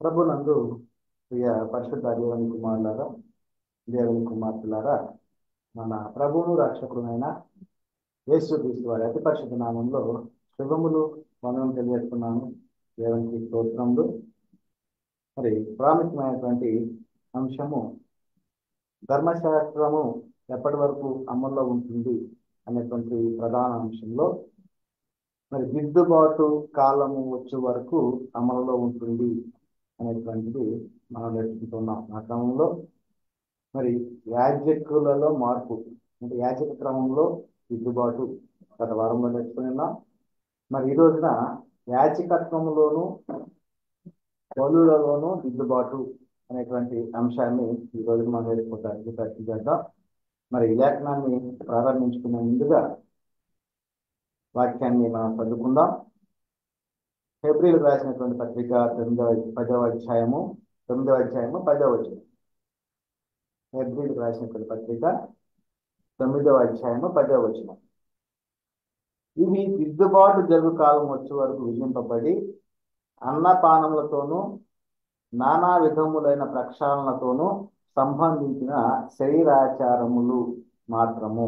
ప్రభునందు ప్రియ పరిశుద్ధ దేవుని కుమారులారా దేవుని కుమార్తెలారా మన ప్రభువును రక్షకుడునైన యేసు క్రీస్తు వారి అతి పరిశుద్ధ నామంలో శుభములు మనం తెలియజేస్తున్నాను దేవునికి స్తోత్రములు మరి ప్రాముఖ్యమైనటువంటి అంశము ధర్మశాస్త్రము ఎప్పటి వరకు అమల్లో ఉంటుంది అనేటువంటి ప్రధాన అంశంలో మరి దిద్దుబాటు కాలము వచ్చే వరకు అమలులో ఉంటుంది అనేటువంటిది మనం నేర్చుకుంటున్నాం ఆ క్రమంలో మరి యాజకులలో మార్పు అంటే యాజక క్రమంలో దిద్దుబాటు గత వారంలో నేర్చుకుని ఉన్నాం మరి ఈ రోజున యాజకత్వంలోను బలులలోను దిద్దుబాటు అనేటువంటి అంశాన్ని ఈ రోజు మనం నేర్చుకోవడానికి ప్రయత్నం చేద్దాం మరి ఈ లేఖనాన్ని ప్రారంభించుకునే ముందుగా వాక్యాన్ని మనం చదువుకుందాం ఫిబ్రిల్ రాసినటువంటి పత్రిక తొమ్మిదవ పదవ అధ్యాయము తొమ్మిదవ అధ్యాయము పదవ వచ్చిన ఫిబ్రిల్ రాసినటువంటి పత్రిక తొమ్మిదవ అధ్యాయము పదవ వచ్చిన ఇవి దిద్దుబాటు జరుగు కాలం వచ్చే వరకు విధింపబడి అన్నపానములతోనూ నానా విధములైన ప్రక్షాళనతోనూ సంబంధించిన శరీరాచారములు మాత్రము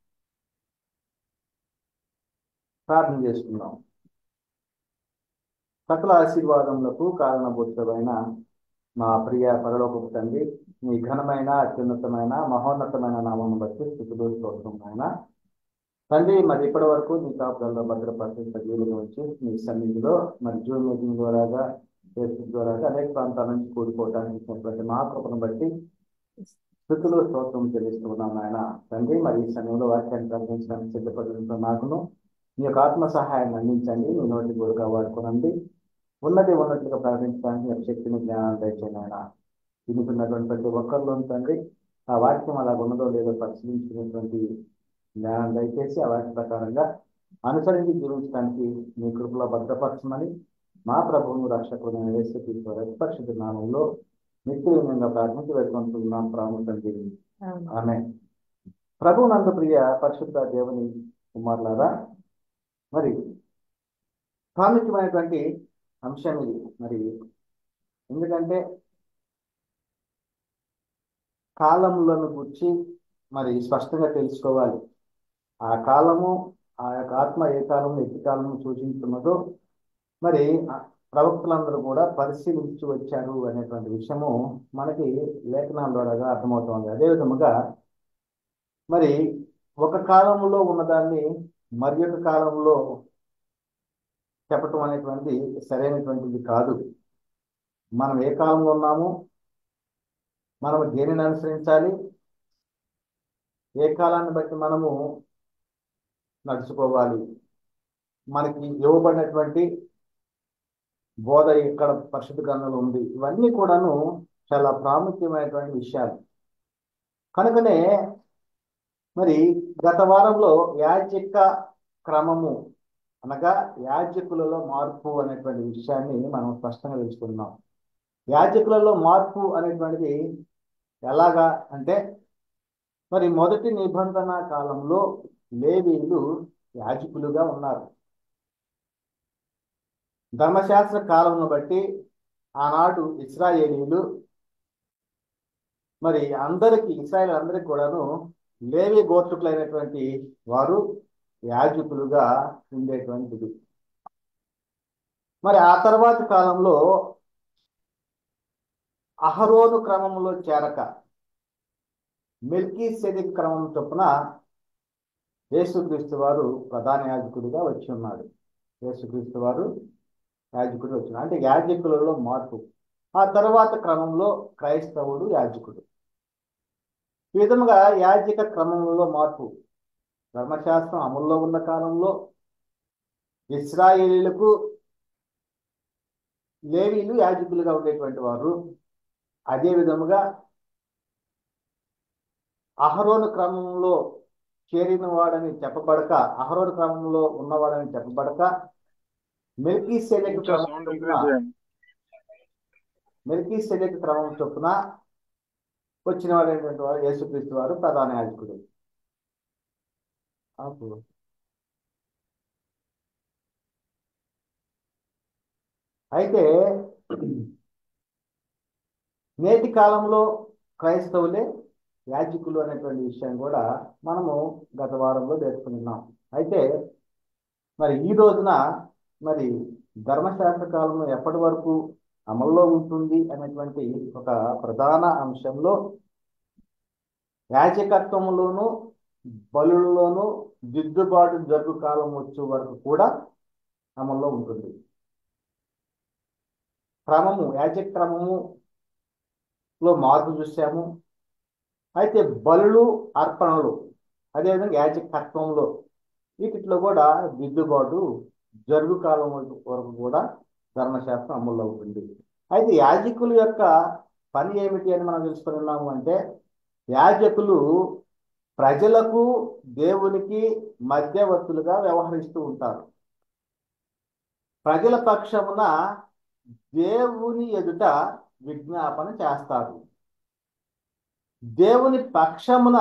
ప్రార్థన చేసుకుందాం సకల ఆశీర్వాదములకు కారణభూతులైన మా ప్రియ పరలోకపు తండ్రి మీ ఘనమైన అత్యున్నతమైన మహోన్నతమైన నామం బట్టి స్థితులు స్తోత్రమైన తండ్రి మరి ఇప్పటి వరకు మీ కాపుదల్లో భద్రపరిచే సజీవులను వచ్చి మీ సన్నిధిలో మరి జూమ్ మీటింగ్ ద్వారాగా ఫేస్బుక్ ద్వారాగా అనేక ప్రాంతాల నుంచి కూడుకోవడానికి ఇచ్చినటువంటి మహాకృపను బట్టి స్థుతులు స్తోత్రం చెల్లిస్తున్నాం ఆయన తండ్రి మరి ఈ సమయంలో వాక్యాన్ని ప్రకటించడానికి సిద్ధపడుతున్న నాకును మీ యొక్క ఆత్మ సహాయాన్ని అందించండి మీ నోటి గోడుగా వాడుకోనండి ఉన్నది ఉన్నట్లుగా ప్రకటించడానికి మీ శక్తిని జ్ఞానాన్ని దయచేయండి ఆయన వినుకున్నటువంటి ప్రతి ఒక్కరిలో తండ్రి ఆ వాక్యం అలా ఉన్నదో లేదో పరిశీలించుకునేటువంటి జ్ఞానం దయచేసి ఆ వాక్య ప్రకారంగా అనుసరించి జీవించడానికి మీ కృపలో భద్రపరచమని మా ప్రభువును రక్షకుడైన వేసి తీసుకుని పరిశుద్ధ నామంలో నిత్యంగా ప్రార్థించి వేడుకుంటున్నాం ప్రాముఖ్యం ఆమె ప్రభు నందు ప్రియ పరిశుద్ధ దేవుని కుమారులారా మరి ప్రాముఖ్యమైనటువంటి అంశం ఇది మరి ఎందుకంటే కాలములను గుర్చి మరి స్పష్టంగా తెలుసుకోవాలి ఆ కాలము ఆ యొక్క ఆత్మ ఏ కాలము ఎట్టి కాలము సూచించున్నదో మరి ప్రవక్తలందరూ కూడా పరిశీలించి వచ్చారు అనేటువంటి విషయము మనకి లేఖనాల ద్వారా అర్థమవుతోంది అదేవిధముగా మరి ఒక కాలంలో ఉన్నదాన్ని మరి ఒక కాలంలో చెప్పటం అనేటువంటిది సరైనటువంటిది కాదు మనం ఏ కాలంలో ఉన్నాము మనం దేనిని అనుసరించాలి ఏ కాలాన్ని బట్టి మనము నడుచుకోవాలి మనకి ఇవ్వబడినటువంటి బోధ ఇక్కడ పరిశుద్ధ గ్రంథంలో ఉంది ఇవన్నీ కూడాను చాలా ప్రాముఖ్యమైనటువంటి విషయాలు కనుకనే మరి గత వారంలో యాచిక క్రమము అనగా యాజకులలో మార్పు అనేటువంటి విషయాన్ని మనం స్పష్టంగా తెలుసుకున్నాం యాజకులలో మార్పు అనేటువంటిది ఎలాగా అంటే మరి మొదటి నిబంధన కాలంలో లేవీలు యాజకులుగా ఉన్నారు ధర్మశాస్త్ర కాలంను బట్టి ఆనాడు ఇస్రాయేలీలు మరి అందరికి ఇస్రాయేల్ అందరికి కూడాను లేవి గోత్రుకులైనటువంటి వారు యాజకులుగా ఉండేటువంటిది మరి ఆ తర్వాత కాలంలో అహరోను క్రమంలో చేరక మిల్కీ సెదిక్ క్రమం చొప్పున యేసుక్రీస్తు వారు ప్రధాన యాజకుడిగా వచ్చి ఉన్నాడు యేసుక్రీస్తు వారు యాజకుడు వచ్చిన అంటే యాజకులలో మార్పు ఆ తర్వాత క్రమంలో క్రైస్తవుడు యాజకుడు ఈ విధముగా యాజక క్రమంలో మార్పు ధర్మశాస్త్రం అమల్లో ఉన్న కాలంలో ఇస్రాయేలీలకు లేవీలు యాజకులుగా ఉండేటువంటి వారు అదే విధముగా అహరోను క్రమంలో చేరిన వాడని చెప్పబడక అహరోను క్రమంలో ఉన్నవాడని చెప్పబడక మెల్కీ సెలెక్ క్రమం చొప్పున మెల్కీ సెలెక్ క్రమం చొప్పున వచ్చిన వాడు ఏంటంటే వారు యేసుక్రీస్తు వారు ప్రధాన యాజకుడు అప్పుడు అయితే నేటి కాలంలో క్రైస్తవులే యాజకులు అనేటువంటి విషయం కూడా మనము గత వారంలో నేర్చుకున్నాం అయితే మరి ఈ రోజున మరి ధర్మశాస్త్ర కాలంలో ఎప్పటి వరకు అమల్లో ఉంటుంది అనేటువంటి ఒక ప్రధాన అంశంలో యాజకత్వంలోను బలుల్లోనూ దిద్దుబాటు జరుగు కాలం వచ్చే వరకు కూడా అమల్లో ఉంటుంది క్రమము యాజక క్రమము లో మార్పు చూసాము అయితే బలులు అర్పణలు అదేవిధంగా యాజకత్వంలో వీటిలో కూడా దిద్దుబాటు జరుగు కాలం వరకు కూడా ధర్మశాస్త్రం అమల్లో ఉంటుంది అయితే యాజకుల యొక్క పని ఏమిటి అని మనం తెలుసుకుని ఉన్నాము అంటే యాజకులు ప్రజలకు దేవునికి మధ్యవర్తులుగా వ్యవహరిస్తూ ఉంటారు ప్రజల పక్షమున దేవుని ఎదుట విజ్ఞాపన చేస్తారు దేవుని పక్షమున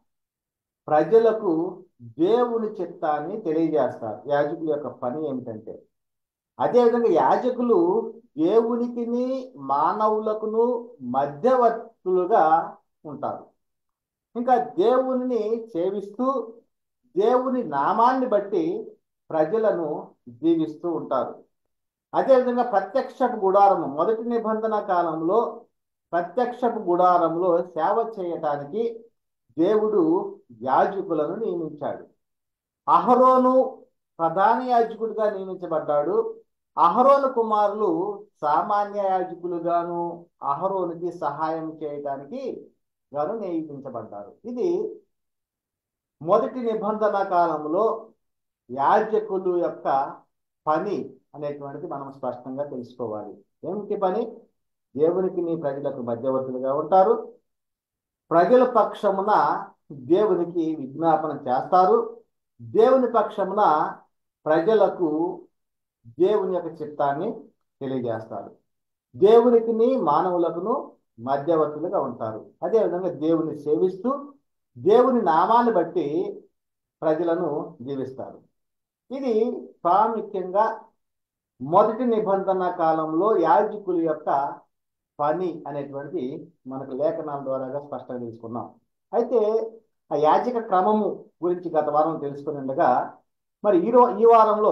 ప్రజలకు దేవుని చిత్తాన్ని తెలియజేస్తారు యాజకుల యొక్క పని ఏమిటంటే అదేవిధంగా యాజకులు దేవునికిని మానవులకును మధ్యవర్తులుగా ఉంటారు ఇంకా దేవుని సేవిస్తూ దేవుని నామాన్ని బట్టి ప్రజలను జీవిస్తూ ఉంటారు అదేవిధంగా ప్రత్యక్షపు గుడారము మొదటి నిబంధన కాలంలో ప్రత్యక్షపు గుడారంలో సేవ చేయటానికి దేవుడు యాజకులను నియమించాడు అహరోను ప్రధాన యాజకుడిగా నియమించబడ్డాడు అహరోను కుమారులు సామాన్య యాజకులుగాను అహరోనుకి సహాయం చేయటానికి గాను నియమించబడ్డారు ఇది మొదటి నిబంధన కాలంలో యాజకులు యొక్క పని అనేటువంటిది మనం స్పష్టంగా తెలుసుకోవాలి ఏమిటి పని దేవునికి నీ ప్రజలకు మధ్యవర్తులుగా ఉంటారు ప్రజల పక్షమున దేవునికి విజ్ఞాపన చేస్తారు దేవుని పక్షమున ప్రజలకు దేవుని యొక్క చిత్తాన్ని తెలియజేస్తారు దేవునికి మానవులకును మధ్యవర్తులుగా ఉంటారు అదేవిధంగా దేవుని సేవిస్తూ దేవుని నామాన్ని బట్టి ప్రజలను జీవిస్తారు ఇది ప్రాముఖ్యంగా మొదటి నిబంధన కాలంలో యాజకుల యొక్క పని అనేటువంటిది మనకు లేఖనాల ద్వారాగా స్పష్టంగా తెలుసుకున్నాం అయితే ఆ యాజక క్రమము గురించి గత వారం తెలుసుకుని ఉండగా మరి ఈ రో ఈ వారంలో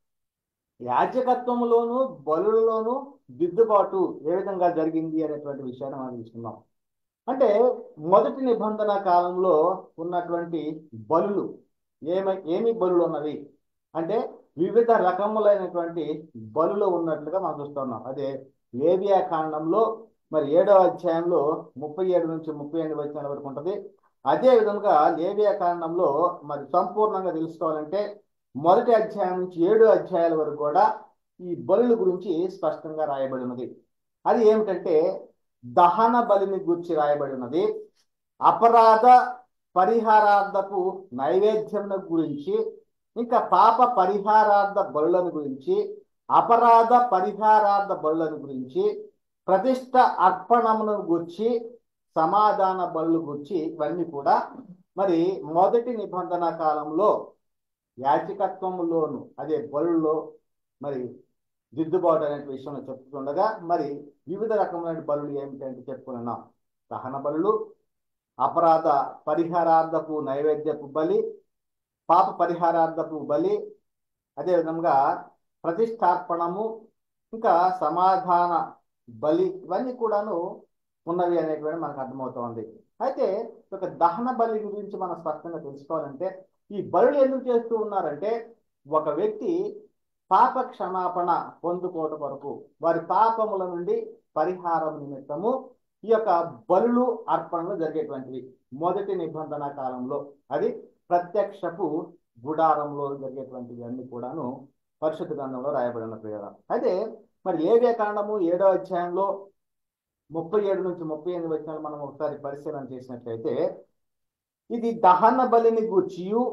యాజకత్వంలోను బలులలోను దిద్దుబాటు ఏ విధంగా జరిగింది అనేటువంటి విషయాన్ని మనం తీసుకున్నాం అంటే మొదటి నిబంధన కాలంలో ఉన్నటువంటి బలులు ఏమై ఏమి బలులు ఉన్నవి అంటే వివిధ రకములైనటువంటి బలులు ఉన్నట్లుగా మనం చూస్తున్నాం అదే లేవియా కాండంలో మరి ఏడో అధ్యాయంలో ముప్పై ఏడు నుంచి ముప్పై ఎనిమిది వచ్చిన వరకు ఉంటుంది అదే విధంగా లేవియా కాండంలో మరి సంపూర్ణంగా తెలుసుకోవాలంటే మొదటి అధ్యాయం నుంచి ఏడు అధ్యాయాల వరకు కూడా ఈ బలుల గురించి స్పష్టంగా రాయబడి ఉన్నది అది ఏమిటంటే దహన బలిని గురించి రాయబడి ఉన్నది అపరాధ పరిహారార్థపు నైవేద్యం గురించి ఇంకా పాప పరిహారార్థ బలులను గురించి అపరాధ పరిహారార్థ బలులను గురించి ప్రతిష్ట అర్పణమును గురించి సమాధాన బలు గురించి ఇవన్నీ కూడా మరి మొదటి నిబంధన కాలంలో యాజకత్వములోను అదే బలుల్లో మరి దిద్దుబాటు అనే విషయంలో చెప్పుతుండగా మరి వివిధ రకమైన బలులు ఏమిటంటే చెప్పుకున్నాం దహన బలులు అపరాధ పరిహారార్థపు నైవేద్యపు బలి పాప పరిహారార్థపు బలి అదేవిధంగా ప్రతిష్టార్పణము ఇంకా సమాధాన బలి ఇవన్నీ కూడాను ఉన్నవి అనేటువంటి మనకు అర్థమవుతోంది అయితే ఒక దహన బలి గురించి మనం స్పష్టంగా తెలుసుకోవాలంటే ఈ బలులు ఎందుకు చేస్తూ ఉన్నారంటే ఒక వ్యక్తి పాప క్షమాపణ పొందుకోవడం వరకు వారి పాపముల నుండి పరిహారం నిమిత్తము ఈ యొక్క బలులు అర్పణలు జరిగేటువంటివి మొదటి నిబంధన కాలంలో అది ప్రత్యక్షపు గుడారంలో జరిగేటువంటివి అన్ని కూడాను పరిశుద్ధ గ్రంథంలో రాయబడిన ప్రయోగం అయితే మరి లేవే కాండము ఏడో అధ్యాయంలో ముప్పై ఏడు నుంచి ముప్పై ఎనిమిది వచ్చినాలు మనం ఒకసారి పరిశీలన చేసినట్లయితే ఇది దహన బలిని గూర్చియు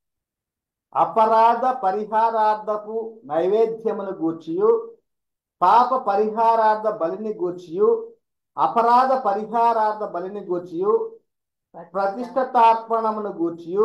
అపరాధ పరిహారార్థపు నైవేద్యమును గూర్చియు పాప పరిహారార్థ బలిని గూర్చియు అపరాధ పరిహారార్థ బలిని గూర్చియు ప్రతిష్ఠతార్పణమును గూర్చియు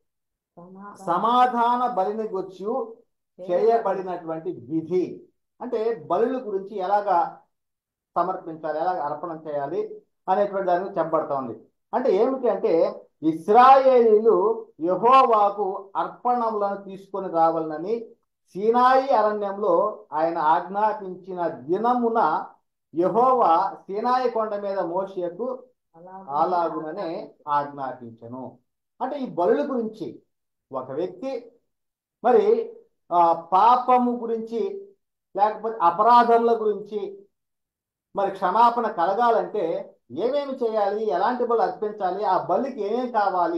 సమాధాన బలిని గూర్చియు చేయబడినటువంటి విధి అంటే బలుల గురించి ఎలాగా సమర్పించాలి ఎలా అర్పణం చేయాలి అనేటువంటి దాని గురించి చెప్పబడుతోంది అంటే ఏమిటి అంటే ఇస్రాయేలీలు యహోవాకు అర్పణములను తీసుకొని రావాలని సీనాయి అరణ్యంలో ఆయన ఆజ్ఞాపించిన దినమున యహోవా సీనాయి కొండ మీద మోషేకు అలాగుననే ఆజ్ఞాపించను అంటే ఈ బలుల గురించి ఒక వ్యక్తి మరి ఆ, పాపము గురించి లేకపోతే అపరాధముల గురించి మరి క్షమాపణ కలగాలంటే ఏమేమి చేయాలి ఎలాంటి బలు అర్పించాలి ఆ బలికి ఏమేమి కావాలి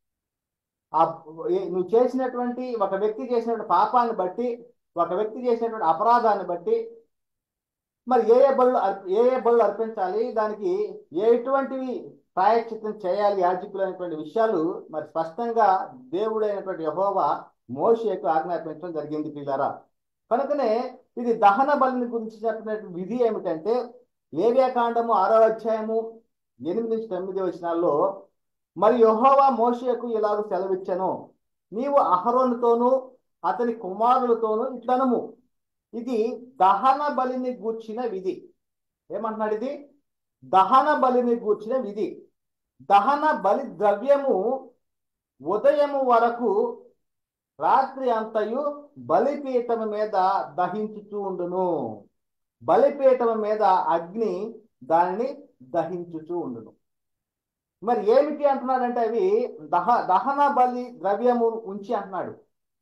ఆ ఏ- నువ్వు చేసినటువంటి ఒక వ్యక్తి చేసినటువంటి పాపాన్ని బట్టి ఒక వ్యక్తి చేసినటువంటి అపరాధాన్ని బట్టి మరి ఏ ఏ బళ్ళు అర్ప- ఏ ఏ బళ్ళు అర్పించాలి దానికి ఎటువంటివి ప్రాయశ్చిత్తం చేయాలి యాజకులు అనేటువంటి విషయాలు మరి స్పష్టంగా దేవుడైనటువంటి యహోవా మోషేకు ఆజ్ఞాపించడం జరిగింది పిల్లరా కనుకనే ఇది దహన బలిని గురించి చెప్పినటువంటి విధి ఏమిటంటే లేవ్యాకాండము ఆరో అధ్యాయము ఎనిమిది నుంచి తొమ్మిది వచనాల్లో మరి యెహోవా మోషేకు ఇలాగ సెలవిచ్చెను నీవు అహరోనుతోనూ అతని కుమారులతోనూ ఇట్లనము ఇది దహన బలిని గూర్చిన విధి ఏమంటున్నాడు ఇది దహన బలిని గూర్చిన విధి దహన బలి ద్రవ్యము ఉదయము వరకు రాత్రి అంతయు బలిపీఠము మీద దహించుచూ ఉండును బలిపీఠము మీద అగ్ని దానిని దహించుచూ ఉండును మరి ఏమిటి అంటున్నాడంటే అవి దహ దహన బలి ద్రవ్యము ఉంచి అంటున్నాడు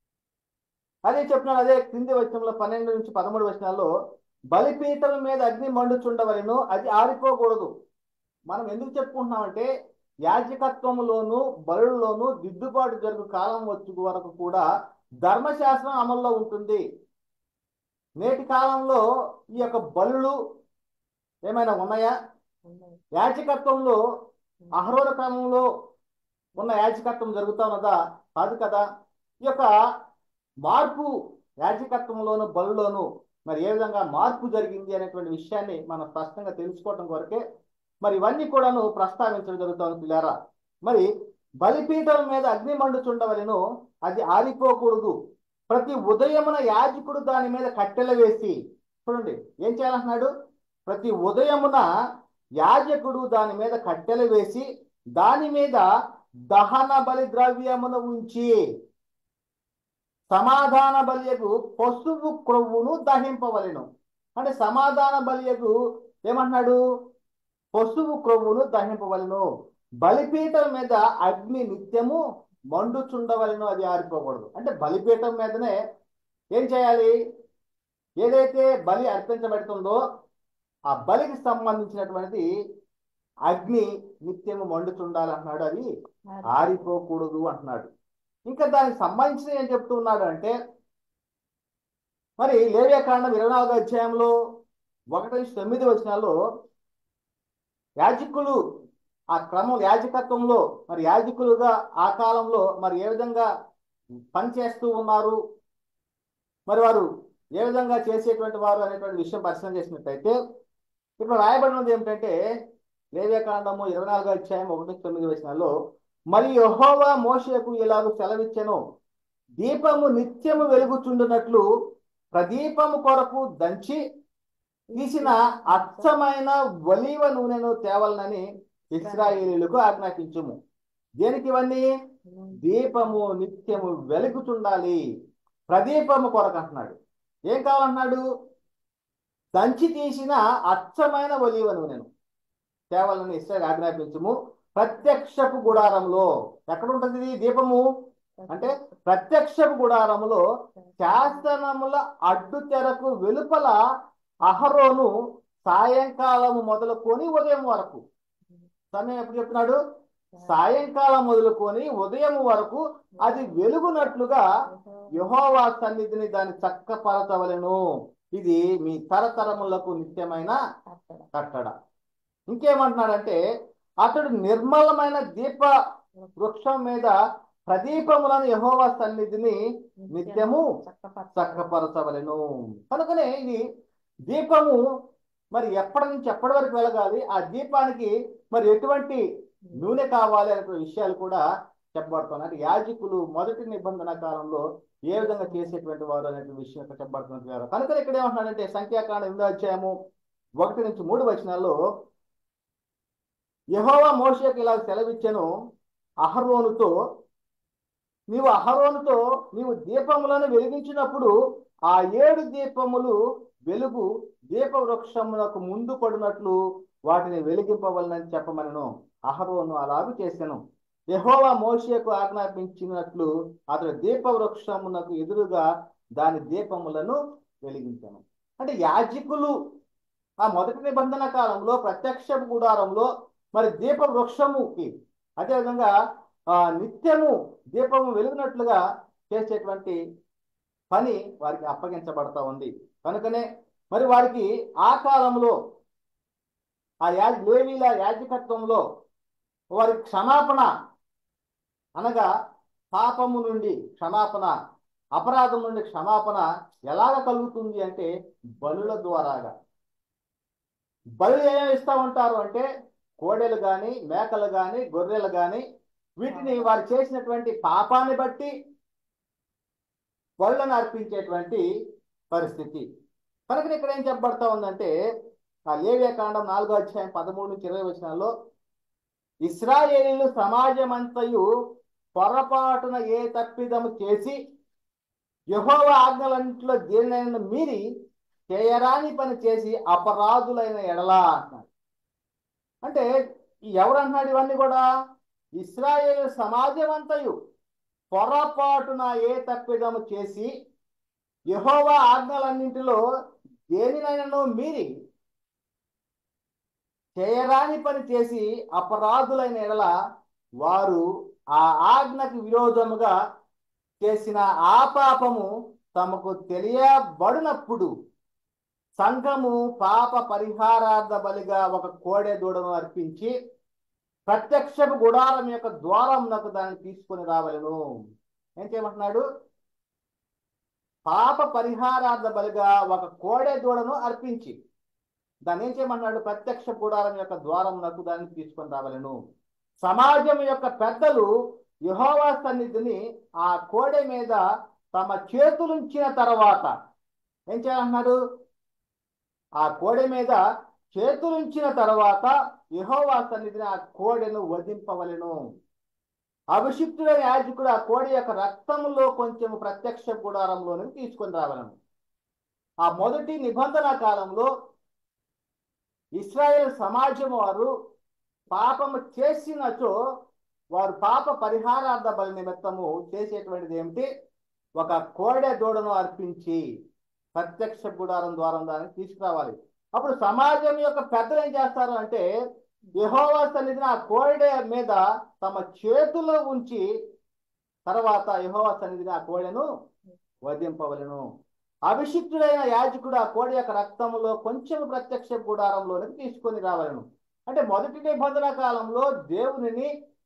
అదే చెప్తున్నాడు అదే క్రింది వచనంలో పన్నెండు నుంచి పదమూడు వచనాల్లో బలిపీఠం మీద అగ్ని మండుచుండవలను అది ఆరిపోకూడదు మనం ఎందుకు చెప్పుకుంటున్నామంటే యాజకత్వములోను బలుల్లోను దిద్దుబాటు జరుగు కాలం వచ్చే వరకు కూడా ధర్మశాస్త్రం అమల్లో ఉంటుంది నేటి కాలంలో ఈ యొక్క బలులు ఏమైనా ఉన్నాయా యాజకత్వంలో అహరోర క్రమంలో ఉన్న యాజకత్వం జరుగుతా ఉన్నదా కాదు కదా ఈ యొక్క మార్పు యాజకత్వంలోను బలులోను మరి ఏ విధంగా మార్పు జరిగింది అనేటువంటి విషయాన్ని మనం స్పష్టంగా తెలుసుకోవడం కొరకే మరి ఇవన్నీ కూడాను ప్రస్తావించడం జరుగుతుంది పిల్లారా మరి బలిపీఠం మీద అగ్ని మండుచుండవలను అది ఆరిపోకూడదు ప్రతి ఉదయమున యాజకుడు దాని మీద కట్టెలు వేసి చూడండి ఏం చేయాలంటున్నాడు ప్రతి ఉదయమున యాజకుడు దాని మీద కట్టెలు వేసి దాని మీద దహన బలి ద్రవ్యమును ఉంచి సమాధాన బలియకు పశువు క్రొవ్వును దహింపవలెను అంటే సమాధాన బలియకు ఏమంటున్నాడు పశువు క్రొవ్వును దహింపవలెను బలిపీఠం మీద అగ్ని నిత్యము మండుచుండవలెను అది ఆరిపోకూడదు అంటే బలిపీఠం మీదనే ఏం చేయాలి ఏదైతే బలి అర్పించబడుతుందో ఆ బలికి సంబంధించినటువంటి అగ్ని నిత్యము మండుచుండాలి అంటున్నాడు అది ఆరిపోకూడదు అంటున్నాడు ఇంకా దానికి సంబంధించిన ఏం చెప్తూ ఉన్నాడు అంటే మరి లేవ్యకాండం ఇరవై నాలుగో అధ్యాయంలో ఒకటి నుంచి తొమ్మిది వచనాల్లో యాజకులు ఆ క్రమం యాజకత్వంలో మరి యాజకులుగా ఆ కాలంలో మరి ఏ విధంగా పనిచేస్తూ ఉన్నారు మరి వారు ఏ విధంగా చేసేటువంటి వారు అనేటువంటి విషయం పరిశీలన చేసినట్టయితే ఇప్పుడు రాయబడినది ఏమిటంటే లేవ్యకాండము ఇరవై నాలుగో అధ్యాయం ఒకటి నుంచి తొమ్మిది వచనాల్లో మరి యెహోవా మోషేకు ఇలాగ సెలవిచ్చెను దీపము నిత్యము వెలుగుచుండునట్లు ప్రదీపము కొరకు దంచి తీసిన అచ్చమైన ఒలీవ నూనెను తేవాలనని ఇస్రాయేలీలకు ఆజ్ఞాపించుము దేనికి ఇవన్నీ దీపము నిత్యము వెలుగుచుండాలి ప్రదీపము కొరకు అంటున్నాడు ఏం కావాలంటున్నాడు దంచి తీసిన అచ్చమైన ఒలీవ నూనెను తేవాలని ఇస్రాయల్ ఆజ్ఞాపించుము ప్రత్యక్షపు గుడారంలో ఎక్కడ ఉంటుంది ఇది దీపము అంటే ప్రత్యక్షపు గుడారములో శాసనముల అడ్డు తెరకు వెలుపల అహరోను సాయంకాలము మొదలుకొని ఉదయం వరకు సమయం ఎప్పుడు చెప్తున్నాడు సాయంకాలం మొదలుకొని ఉదయం వరకు అది వెలుగునట్లుగా యహోవా సన్నిధిని దాన్ని చక్కపరచవలెను ఇది మీ తరతరములకు నిత్యమైన కట్టడ ఇంకేమంటున్నాడంటే అతడు నిర్మలమైన దీప వృక్షం మీద ప్రదీపములను యహోవా సన్నిధిని నిత్యము చక్కపరచవలెను కనుకనే ఇది దీపము మరి ఎప్పటి నుంచి ఎప్పటి వరకు వెలగాలి ఆ దీపానికి మరి ఎటువంటి నూనె కావాలి అనే విషయాలు కూడా చెప్పబడుతున్నారు యాజకులు మొదటి నిబంధన కాలంలో ఏ విధంగా చేసేటువంటి వారు అనే విషయం ఇక్కడ చెప్పబడుతున్నారు కనుక ఇక్కడ ఏమంటున్నాడంటే సంఖ్యాకాండ ఎనిమిదో అధ్యాయము ఒకటి నుంచి మూడు వచనాల్లో యెహోవా మోషేకు ఇలా సెలవిచ్చెను అహరోనుతో నీవు అహరోనుతో నీవు దీపములను వెలిగించినప్పుడు ఆ ఏడు దీపములు వెలుగు దీప వృక్షమునకు ముందు పడినట్లు వాటిని వెలిగింపవలనని చెప్పమనను అహరోను అలాగూ చేశాను యెహోవా మోషేకు ఆజ్ఞాపించినట్లు అతడు దీప వృక్షమునకు ఎదురుగా దాని దీపములను వెలిగించాను అంటే యాజకులు ఆ మొదటి నిబంధన కాలంలో ప్రత్యక్ష గుడారంలో మరి దీప వృక్షముకి అదేవిధంగా ఆ నిత్యము దీపము వెలుగునట్లుగా చేసేటువంటి పని వారికి అప్పగించబడతా ఉంది కనుకనే మరి వారికి ఆ కాలంలో ఆ యాజ లేవీల యాజకత్వంలో వారి క్షమాపణ అనగా పాపము నుండి క్షమాపణ అపరాధం నుండి క్షమాపణ ఎలాగ కలుగుతుంది అంటే బలుల ద్వారాగా బలు ఏమేమి ఇస్తా ఉంటారు అంటే కోడెలు కానీ మేకలు కానీ గొర్రెలు కానీ వీటిని వారు చేసినటువంటి పాపాన్ని బట్టి బలులను అర్పించేటువంటి పరిస్థితి కనుక ఇక్కడ ఏం చెప్పబడతా ఉందంటే ఆ లేవియా కాండం నాలుగో అధ్యాయం పదమూడు నుంచి ఇరవై వచనాల్లో ఇస్రాయేలీలు సమాజమంతయు పొరపాటున ఏ తప్పిదము చేసి యహోవ ఆజ్ఞలంట్లో దేనినైనా మీరి చేయరాని పని చేసి అపరాధులైన ఎడలా అంటున్నాడు అంటే ఈ ఎవరు అంటున్నాడు ఇవన్నీ కూడా ఇస్రాయేల్ సమాజం అంతయు పొరపాటున ఏ తప్పిదము చేసి యహోవా ఆజ్ఞలన్నింటిలో దేనినైనాను మీరి చేయరాని పని చేసి అపరాధులైన ఎడల వారు ఆ ఆజ్ఞకు విరోధముగా చేసిన ఆ పాపము తమకు తెలియబడినప్పుడు సంఘము పాప పరిహారార్థ బలిగా ఒక కోడె దూడను అర్పించి ప్రత్యక్షపు గుడారం యొక్క ద్వారమునకు దాన్ని తీసుకొని రావలను ఏం చేయమంటున్నాడు పాప పరిహారార్థ బలిగా ఒక కోడె దూడను అర్పించి దాన్ని ఏం చేయమన్నాడు ప్రత్యక్ష గుడారం యొక్క ద్వారమునకు దాన్ని తీసుకొని రావలను సమాజం యొక్క పెద్దలు యహోవా సన్నిధిని ఆ కోడె మీద తమ చేతులుంచిన తర్వాత ఏం చేయాలన్నాడు ఆ కోడె మీద చేతులుంచిన తర్వాత యహోవా సన్నిధిని ఆ కోడెను వధింపవలెను అభిషిక్తుడైన యాజకుడు ఆ కోడి యొక్క రక్తంలో కొంచెం ప్రత్యక్ష గుడారంలోనికి తీసుకొని రావలను ఆ మొదటి నిబంధన కాలంలో ఇస్రాయేల్ సమాజం వారు పాపము చేసినచో వారు పాప పరిహారార్థ బలి నిమిత్తము చేసేటువంటిది ఏమిటి ఒక కోడె దూడను అర్పించి ప్రత్యక్ష గుడారం ద్వారా దాన్ని తీసుకురావాలి అప్పుడు సమాజం యొక్క పెద్దలు ఏం చేస్తారు అంటే యహోవా సన్నిధిని ఆ కోడె మీద తమ చేతుల్లో ఉంచి తర్వాత యహోవా సన్నిధిని ఆ కోడెను వధింపవలను అభిషిక్తుడైన యాజకుడు ఆ కోడి యొక్క రక్తంలో కొంచెం ప్రత్యక్ష గుడారంలోనికి తీసుకొని రావలను అంటే మొదటి నిబంధన కాలంలో దేవునిని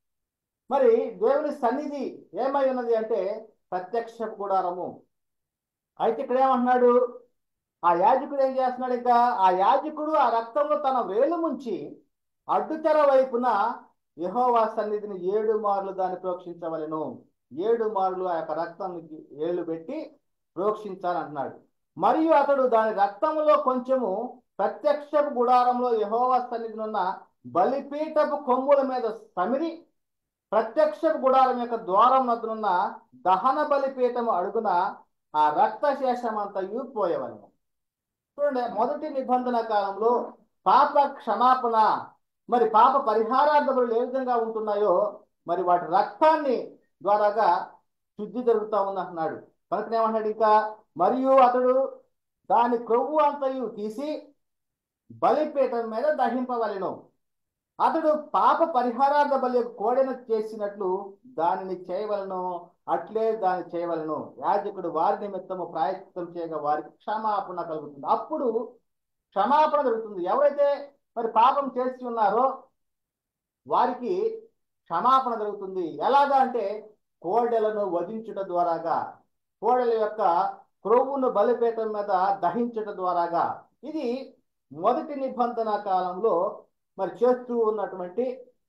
మరి దేవుని సన్నిధి ఏమై ఉన్నది అంటే ప్రత్యక్ష గుడారము అయితే ఇక్కడ ఏమంటున్నాడు ఆ యాజకుడు ఏం చేస్తున్నాడు ఇంకా ఆ యాజకుడు ఆ రక్తంలో తన వేలు ముంచి అడ్డుతెర వైపున యహోవా సన్నిధిని ఏడు మార్లు దాన్ని ప్రోక్షించవలెను ఏడు మార్లు ఆ యొక్క రక్తానికి ఏళ్ళు పెట్టి ప్రోక్షించాలంటున్నాడు మరియు అతడు దాని రక్తంలో కొంచెము ప్రత్యక్ష గుడారంలో యహోవా సన్నిధిని ఉన్న బలిపీఠపు కొమ్ముల మీద సమిరి ప్రత్యక్ష గుడారం యొక్క ద్వారం వద్దనున్న దహన బలిపీఠము అడుగున ఆ రక్త శేషమంతయు పోయేవలను చూడండి మొదటి నిబంధన కాలంలో పాప క్షమాపణ మరి పాప పరిహారార్థములు ఏ విధంగా ఉంటున్నాయో మరి వాటి రక్తాన్ని ద్వారాగా శుద్ధి జరుగుతా ఉంది అంటున్నాడు కనుక ఏమంటాడు ఇంకా మరియు అతడు దాని క్రొవ్వు అంతయు తీసి బలిపీఠం మీద దహింపవలెను అతడు పాప పరిహారార్థ బలి కోడెను చేసినట్లు దానిని చేయవలను అట్లే దాన్ని చేయవలను యాజకుడు వారి నిమిత్తము ప్రాయశ్చిత్తం చేయగా వారికి క్షమాపణ కలుగుతుంది అప్పుడు క్షమాపణ జరుగుతుంది ఎవరైతే మరి పాపం చేసి ఉన్నారో వారికి క్షమాపణ జరుగుతుంది ఎలాగా అంటే కోడెలను వధించుట ద్వారాగా కోడెల యొక్క క్రొవ్వును బలిపీఠం మీద దహించుట ద్వారాగా ఇది మొదటి నిబంధన కాలంలో మరి చేస్తూ ఉన్నటువంటి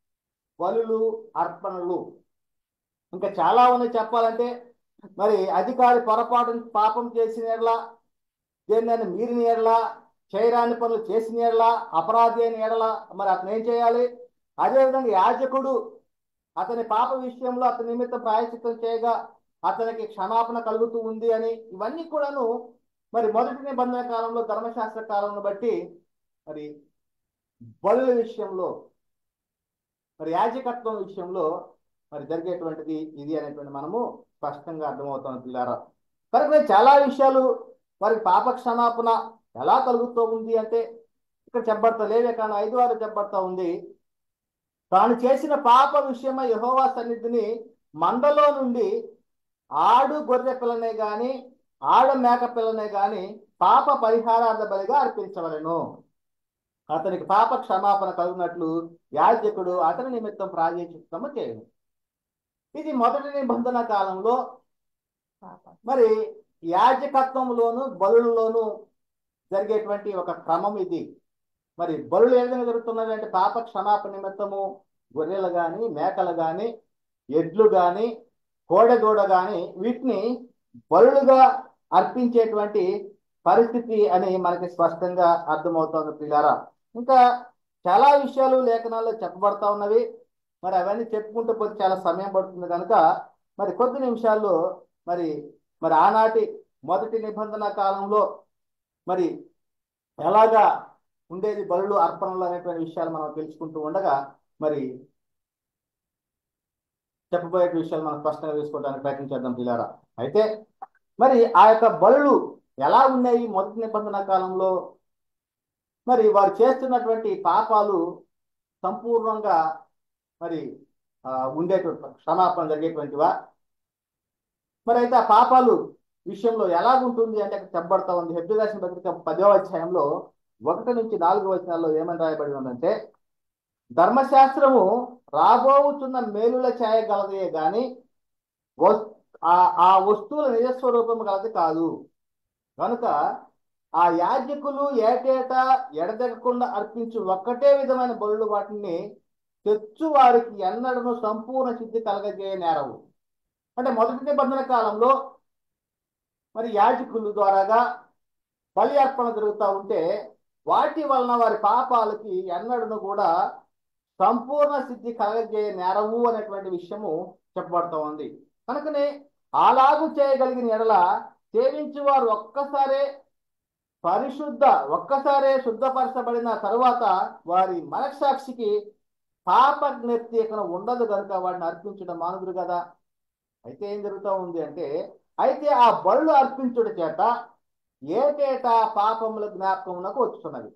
బలులు అర్పణలు ఇంకా చాలా ఉన్నాయి చెప్పాలంటే మరి అధికారి పొరపాటు పాపం చేసిన ఎడలా దేన్ని మీరిన ఎడలా చేయరాని పనులు చేసిన ఎడల అపరాధి అయిన ఎడల మరి అతను ఏం చేయాలి అదేవిధంగా యాజకుడు అతని పాప విషయంలో అతని నిమిత్తం ప్రాయశ్చిత్తం చేయగా అతనికి క్షమాపణ కలుగుతూ ఉంది అని ఇవన్నీ కూడాను మరి మొదటి నిబంధన కాలంలో ధర్మశాస్త్ర కాలంలో బట్టి మరి బలుల విషయంలో మరి యాజకత్వం విషయంలో మరి జరిగేటువంటిది ఇది అనేటువంటి మనము స్పష్టంగా అర్థమవుతాం పిల్లారా కనుక చాలా విషయాలు మరి పాప క్షమాపణ ఎలా కలుగుతూ ఉంది అంటే ఇక్కడ చెప్పబడతా లేవే కానీ ఐదు వారు చెప్పబడతా ఉంది తాను చేసిన పాప విషయమై యహోవా సన్నిధిని మందలో నుండి ఆడు గొర్రె పిల్లనే గాని ఆడ మేక పిల్లనే గాని పాప పరిహారార్థ బలిగా అర్పించవలను అతనికి పాప క్షమాపణ కలుగునట్లు యాజకుడు అతని నిమిత్తం ప్రాయచిత్తము చేయను ఇది మొదటి నిబంధన కాలంలో మరి యాజకత్వంలోను బలులలోను జరిగేటువంటి ఒక క్రమం ఇది మరి బలులు ఏ విధంగా జరుగుతున్నది అంటే పాప క్షమాపణ నిమిత్తము గొర్రెలు గాని మేకలు గాని ఎడ్లు గాని కోడెదూడ గాని వీటిని బలులుగా అర్పించేటువంటి పరిస్థితి అని మనకి స్పష్టంగా అర్థమవుతోంది పిల్లారా ఇంకా చాలా విషయాలు లేఖనాల్లో చెప్పబడతా ఉన్నవి మరి అవన్నీ చెప్పుకుంటూ పోతే చాలా సమయం పడుతుంది కనుక మరి కొద్ది నిమిషాల్లో మరి మరి ఆనాటి మొదటి నిబంధన కాలంలో మరి ఎలాగా ఉండేది బలులు అర్పణలు అనేటువంటి విషయాలు మనం తెలుసుకుంటూ ఉండగా మరి చెప్పబోయే విషయాలు మనం స్పష్టంగా తెలుసుకోవడానికి ప్రయత్నం చేద్దాం పిల్లారా అయితే మరి ఆ యొక్క బలులు ఎలా ఉన్నాయి మొదటి నిబంధన కాలంలో మరి వారు చేస్తున్నటువంటి పాపాలు సంపూర్ణంగా మరి ఆ, ఉండేటువంటి క్షమాపణ జరిగేటువంటివా మరి అయితే ఆ పాపాలు విషయంలో ఎలా ఉంటుంది అంటే అక్కడ చెప్పబడతా ఉంది హెబ్రి రాసిన పత్రిక పదో అధ్యాయంలో ఒకటి నుంచి నాలుగు వచనాల్లో ఏమని రాయబడి ఉందంటే ధర్మశాస్త్రము రాబోతున్న మేలుల చేయగలదే గాని వస్- ఆ ఆ వస్తువుల నిజస్వరూపం గలది కాదు కనుక ఆ యాజకులు ఏటేటా ఎడతెగకుండా అర్పించు ఒక్కటే విధమైన బలులు వాటిని తెచ్చు వారికి ఎన్నడను సంపూర్ణ సిద్ధి కలగజేయ నేరవు అంటే మొదటి నిబంధన కాలంలో మరి యాజకులు ద్వారాగా బలి అర్పణ జరుగుతూ ఉంటే వాటి వలన వారి పాపాలకి ఎన్నడను కూడా సంపూర్ణ సిద్ధి కలగజేయ నేరవు అనేటువంటి విషయము చెప్పబడుతూ ఉంది కనుకనే అలాగు చేయగలిగిన ఎడల సేవించు వారు ఒక్కసారే పరిశుద్ధ ఒక్కసారే శుద్ధపరచబడిన తరువాత వారి మనస్సాక్షికి పాప జ్ఞప్తికన ఉండదు కనుక వాడిని అర్పించడం మానుదురు కదా అయితే ఏం జరుగుతూ ఉంది అంటే అయితే ఆ బళ్ళు అర్పించుట చేత ఏటేటా పాపముల జ్ఞాపకమునకు వచ్చుతున్నది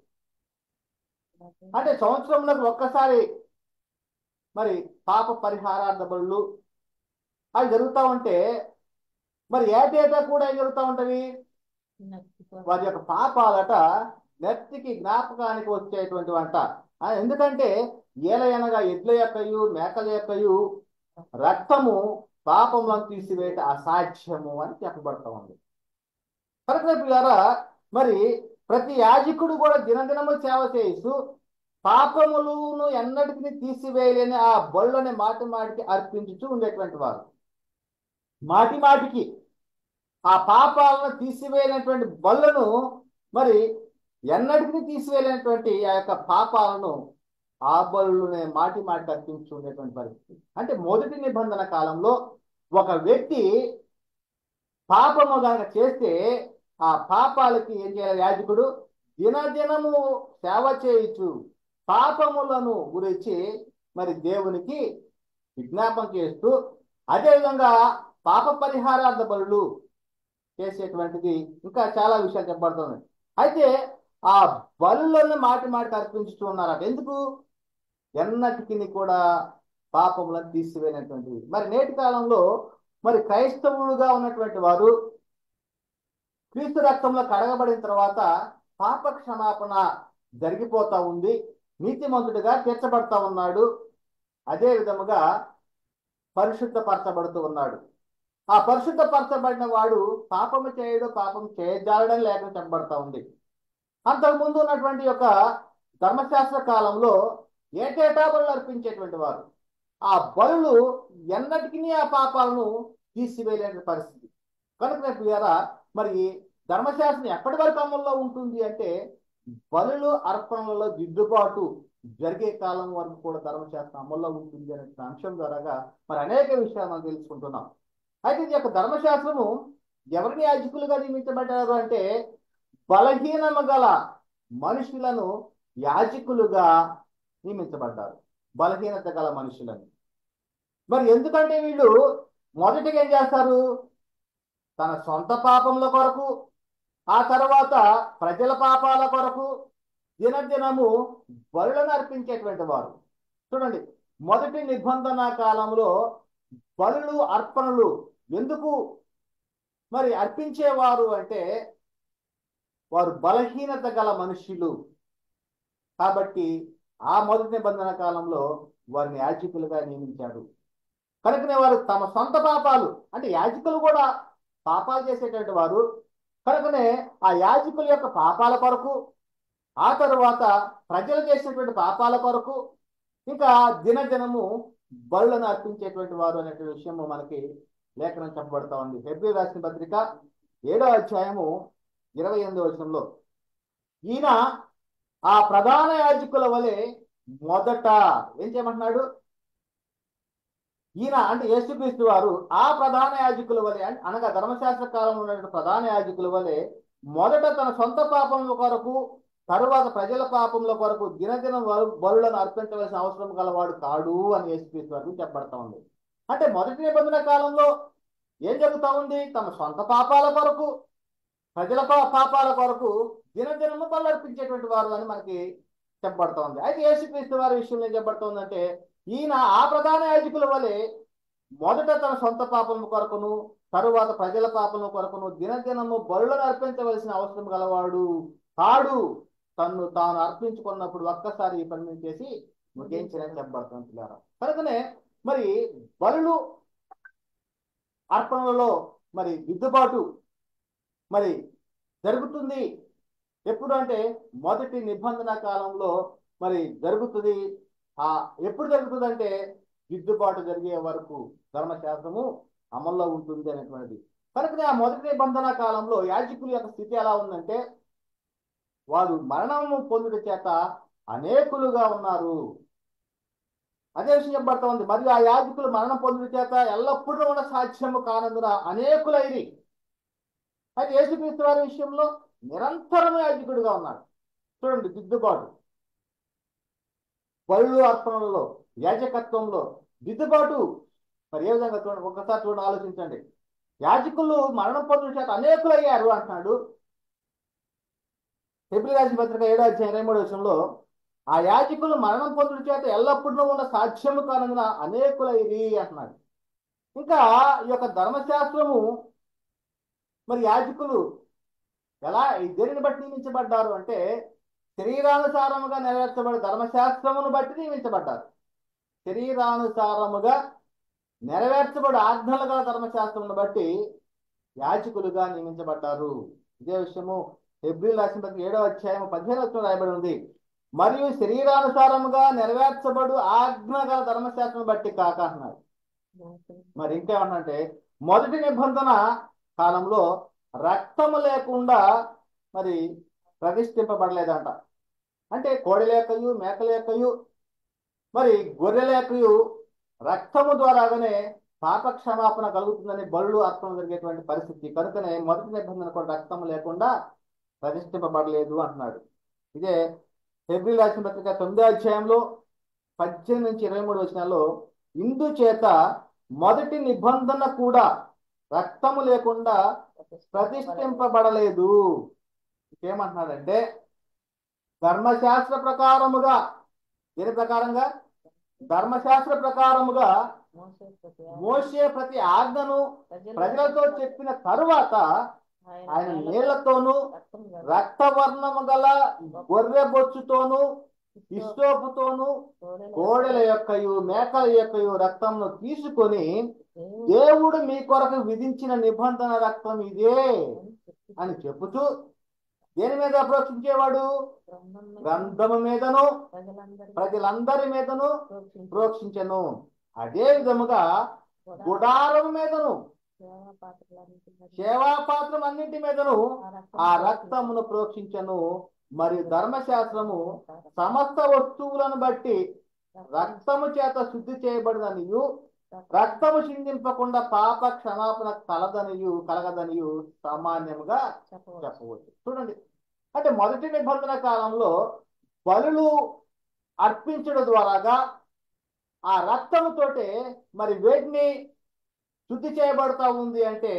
అంటే సంవత్సరంలో ఒక్కసారి మరి పాప పరిహారార్థ బళ్ళు అవి జరుగుతూ ఉంటే మరి ఏటేటా కూడా ఏం జరుగుతూ ఉంటవి వారి యొక్క పాపాలట నెత్తికి జ్ఞాపకానికి వచ్చేటువంటి వంట ఆ, ఎందుకంటే ఏలయనగా ఎడ్ల యొక్కయు మేకల యొక్కయు రక్తము పాపములను తీసివేట అసాధ్యము అని చెప్పబడతా ఉంది కనుక ద్వారా మరి ప్రతి యాజకుడు కూడా దినదినము సేవ చేస్తూ పాపములను ఎన్నటికీ తీసివేయలేని ఆ బళ్ళని మాటి మాటికి అర్పించుతూ ఉండేటువంటి వారు మాటి మాటికి ఆ పాపాలను తీసివేయనటువంటి బళ్ళను మరి ఎన్నటికీ తీసివేయలేనటువంటి ఆ యొక్క పాపాలను ఆ బలునే మాటి మాటి అర్పించి ఉండేటువంటి పరిస్థితి అంటే మొదటి నిబంధన కాలంలో ఒక వ్యక్తి పాపము కనుక చేస్తే ఆ పాపాలకి ఏం చేయాలి యాజకుడు దినదినము సేవ చేయొచ్చు పాపములను గురించి మరి దేవునికి విజ్ఞాపన చేస్తూ అదేవిధంగా పాప పరిహారార్థ బలులు చేసేటువంటిది ఇంకా చాలా విషయాలు చెప్పబడుతుంది అయితే ఆ బలులను మాటి మాటి అర్పించుతూ ఉన్నారట ఎందుకు ఎన్నటికి కూడా పాపములను తీసివేయనటువంటివి మరి నేటి కాలంలో మరి క్రైస్తవులుగా ఉన్నటువంటి వారు క్రీస్తు రక్తంలో కడగబడిన తర్వాత పాప క్షమాపణ జరిగిపోతా ఉంది నీతిమంతుడిగా తీర్చబడతా ఉన్నాడు అదే విధముగా పరిశుద్ధపరచబడుతూ ఉన్నాడు ఆ పరిశుద్ధపరచబడిన వాడు పాపము చేయడు పాపం చేయజాలడం లేక చెప్పబడతా ఉంది అంతకుముందు ఉన్నటువంటి యొక్క ధర్మశాస్త్ర కాలంలో ఏటేటా బలు అర్పించేటువంటి వారు ఆ బలులు ఎన్నటికీ ఆ పాపాలను తీసివేయలేని పరిస్థితి కనుక ద్వారా మరి ధర్మశాస్త్రం ఎప్పటి వరకు అమల్లో ఉంటుంది అంటే బలులు అర్పణలలో దిద్దుబాటు జరిగే కాలం వరకు కూడా ధర్మశాస్త్రం అమల్లో ఉంటుంది అనే అంశం ద్వారాగా మరి అనేక విషయాలు మనం తెలుసుకుంటున్నాం అయితే ఈ యొక్క ధర్మశాస్త్రము ఎవరిని యాజకులుగా నియమించబడ్డారు అంటే బలహీనము గల మనుషులను యాజకులుగా నియమించబడ్డారు బలహీనత గల మనుషులని మరి ఎందుకంటే వీళ్ళు మొదటిగా ఏం చేస్తారు తన సొంత పాపముల కొరకు ఆ తర్వాత ప్రజల పాపాల కొరకు దినదినము బలులను అర్పించేటువంటి వారు చూడండి మొదటి నిబంధన కాలంలో బలులు అర్పణలు ఎందుకు మరి అర్పించేవారు అంటే వారు బలహీనత గల మనుష్యులు కాబట్టి ఆ మొదటి నిబంధన కాలంలో వారిని యాజకులుగా నియమించాడు కనుకనే వారు తమ సొంత పాపాలు అంటే యాజకులు కూడా పాపాలు చేసేటువంటి వారు కనుకనే ఆ యాజకుల యొక్క పాపాల కొరకు ఆ తరువాత ప్రజలు చేసేటువంటి పాపాల కొరకు ఇంకా దినదినము బలులను అర్పించేటువంటి వారు అనేటువంటి విషయము మనకి లేఖనం చెప్పబడతా ఉంది ఫిబ్రవరి రాసిన పత్రిక ఏడో అధ్యాయము ఇరవై ఎనిమిదో వచనంలో ఈయన ఆ ప్రధాన యాజకుల వలె మొదట ఏం చేయమంటున్నాడు ఈయన అంటే యేసుక్రీస్తు వారు ఆ ప్రధాన యాజకుల వలె అన్- అనగా ధర్మశాస్త్ర కాలంలో ఉన్నటువంటి ప్రధాన యాజకుల వలె మొదట తన సొంత పాపముల కొరకు తరువాత ప్రజల పాపముల కొరకు దినదినం వలు- బలులను అర్పించవలసిన అవసరం గలవాడు కాడు అని యేసుక్రీస్తు వారికి చెప్పబడతా ఉంది అంటే మొదటి నిబంధన కాలంలో ఏం జరుగుతా ఉంది తమ సొంత పాపాల కొరకు ప్రజల పా- పాపాల కొరకు దినదినము బలు అర్పించేటువంటి వారు అని మనకి చెప్పబడతా ఉంది అయితే యేసుక్రీస్తు వారి విషయంలో ఏం చెప్పబడతా ఉందంటే ఈయన ఆ ప్రధాన యాజకుల వలె మొదట తన సొంత పాపము కొరకును తరువాత ప్రజల పాపము కొరకును దినదినము బలులను అర్పించవలసిన అవసరం గలవాడు కాడు తన్ను తాను అర్పించుకున్నప్పుడు ఒక్కసారి ఈ పని చేసి ముగించని చెప్పబడుతుంది పిల్లారా కనుకనే మరి బలులు అర్పణలలో మరి దిద్దుబాటు మరి జరుగుతుంది ఎప్పుడు అంటే మొదటి నిబంధన కాలంలో మరి జరుగుతుంది ఆ ఎప్పుడు జరుగుతుంది అంటే దిద్దుబాటు జరిగే వరకు ధర్మశాస్త్రము అమల్లో ఉంటుంది అనేటువంటిది కనుకనే ఆ మొదటి నిబంధన కాలంలో యాజకుల యొక్క స్థితి ఎలా ఉందంటే వారు మరణము పొందుట చేత అనేకులుగా ఉన్నారు అదే విషయం చెప్పబడతా ఉంది మరియు ఆ యాజకులు మరణం పొందుట చేత ఎల్లప్పుడూ ఉన్న సాధ్యము కానందున అనేకులైరి అయితే యేసుక్రీస్తు వారి విషయంలో నిరంతరం యాజకుడిగా ఉన్నాడు చూడండి దిద్దుబాటు బళ్ళు అర్పణలలో యాజకత్వంలో దిద్దుబాటు మరి ఏ విధంగా చూడండి ఒక్కసారి చూడండి ఆలోచించండి యాజకులు మరణం పొందిన చేత అనేకులు అయ్యారు అంటున్నాడు ఫిబ్రవరి రాసిన పత్రిక ఏడో అధ్యాయం ఇరవై మూడు విషయంలో ఆ యాజకులు మరణం పొందుట చేత ఎల్లప్పుడూ ఉన్న సాక్ష్యము కానందున అనేకులైరి అంటున్నాడు ఇంకా ఈ యొక్క ధర్మశాస్త్రము మరి యాజకులు ఎలా దేనిని బట్టి నియమించబడ్డారు అంటే శరీరానుసారముగా నెరవేర్చబడే ధర్మశాస్త్రమును బట్టి నియమించబడ్డారు శరీరానుసారముగా నెరవేర్చబడే ఆజ్ఞలు గల ధర్మశాస్త్రమును బట్టి యాజకులుగా నియమించబడ్డారు ఇదే విషయము ఎబ్రిల్ రాసిన పత్రిక ఏడవ అధ్యాయం పదిహేను వచ్చిన రాయబడి ఉంది మరియు శరీరానుసారముగా నెరవేర్చబడు ఆజ్ఞ గల ధర్మశాస్త్రం బట్టి కాక అన్నారు మరి ఇంకేమన్నంటే మొదటి నిబంధన కాలంలో రక్తము లేకుండా మరి ప్రతిష్ఠింపబడలేదంట అంటే కోడి లేకయు మేక లేకయు మరి గొర్రె లేకయు రక్తము ద్వారాగానే పాప క్షమాపణ కలుగుతుందని బళ్ళు అర్థం జరిగేటువంటి పరిస్థితి కనుకనే మొదటి నిబంధన కూడా రక్తం లేకుండా ప్రతిష్ఠింపబడలేదు అంటున్నాడు ఇదే ఫిబ్రిల్ రాసిన పత్రిక తొమ్మిదో అధ్యాయంలో పద్దెనిమిది నుంచి ఇరవై మూడు వచనాల్లో ఇందు చేత మొదటి నిబంధన కూడా రక్తము లేకుండా ప్రతిష్ఠింపబడలేదు ఏమంటున్నాడంటే ధర్మశాస్త్ర ప్రకారముగా దేని ప్రకారంగా ధర్మశాస్త్ర ప్రకారముగా మోసే ప్రతి ఆజ్ఞను ప్రజలతో చెప్పిన తరువాత ఆయన నీళ్లతోనూ రక్తవర్ణము గల గొర్రె బొచ్చుతోనూ ఇష్టోపుతోనూ కోడెల యొక్కయు మేకల యొక్కయు రక్తంను తీసుకొని దేవుడు మీ కొరకు విధించిన నిబంధన రక్తం ఇదే అని చెబుతూ దేని మీద ప్రోక్షించేవాడు గ్రంథము మీదను ప్రజలందరి మీదను ప్రోక్షించను అదే విధముగా గుడారం మీదను సేవా పాత్రం అన్నింటి మీదను ఆ రక్తమును ప్రోక్షించను మరియు ధర్మశాస్త్రము సమస్త వస్తువులను బట్టి రక్తము చేత శుద్ధి చేయబడదనియు రక్తము చిందింపకుండా పాప క్షమాపణ కలదనియు కలగదనియు సామాన్యముగా చెప్పవచ్చు చెప్పవచ్చు చూడండి అంటే మొదటి నిబంధన కాలంలో బలులు అర్పించడం ద్వారాగా ఆ రక్తముతోటే మరి వేటిని శుద్ధి చేయబడతా ఉంది అంటే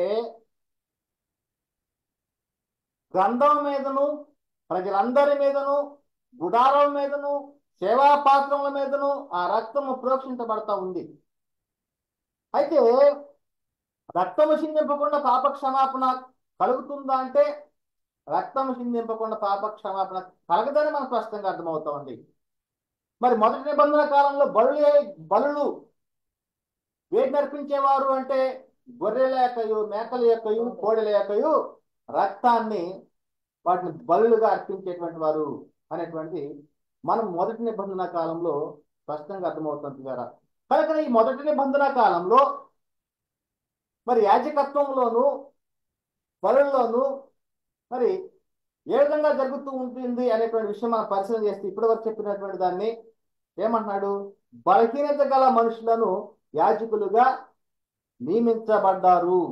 గంధం మీదను ప్రజలందరి మీదను గుడారం మీదను సేవా పాత్రముల మీదను ఆ రక్తము ప్రోక్షించబడతా ఉంది అయితే రక్తము చిందింపకుండా పాప క్షమాపణ కలుగుతుందా అంటే రక్తము చిందింపకుండా పాప క్షమాపణ కలగదని మనకు స్పష్టంగా అర్థమవుతా ఉంది మరి మొదటి నిబంధన కాలంలో బలులే బలులు వేటి నర్పించేవారు అంటే గొర్రెల యొక్కయు మేకల యొక్కయు కోడెల యొక్కయు రక్తాన్ని వాటిని బలులుగా అర్పించేటువంటి వారు అనేటువంటి మనం మొదటి నిబంధన కాలంలో స్పష్టంగా అర్థమవుతుంది కదా కనుక ఈ మొదటి నిబంధన కాలంలో మరి యాజకత్వంలోను బలుల్లోను మరి ఏ విధంగా జరుగుతూ ఉంటుంది అనేటువంటి విషయం మనం పరిశీలన చేస్తే ఇప్పటివరకు చెప్పినటువంటి దాన్ని ఏమంటున్నాడు బలహీనత గల మనుషులను యాజకులుగా నియమించబడ్డారు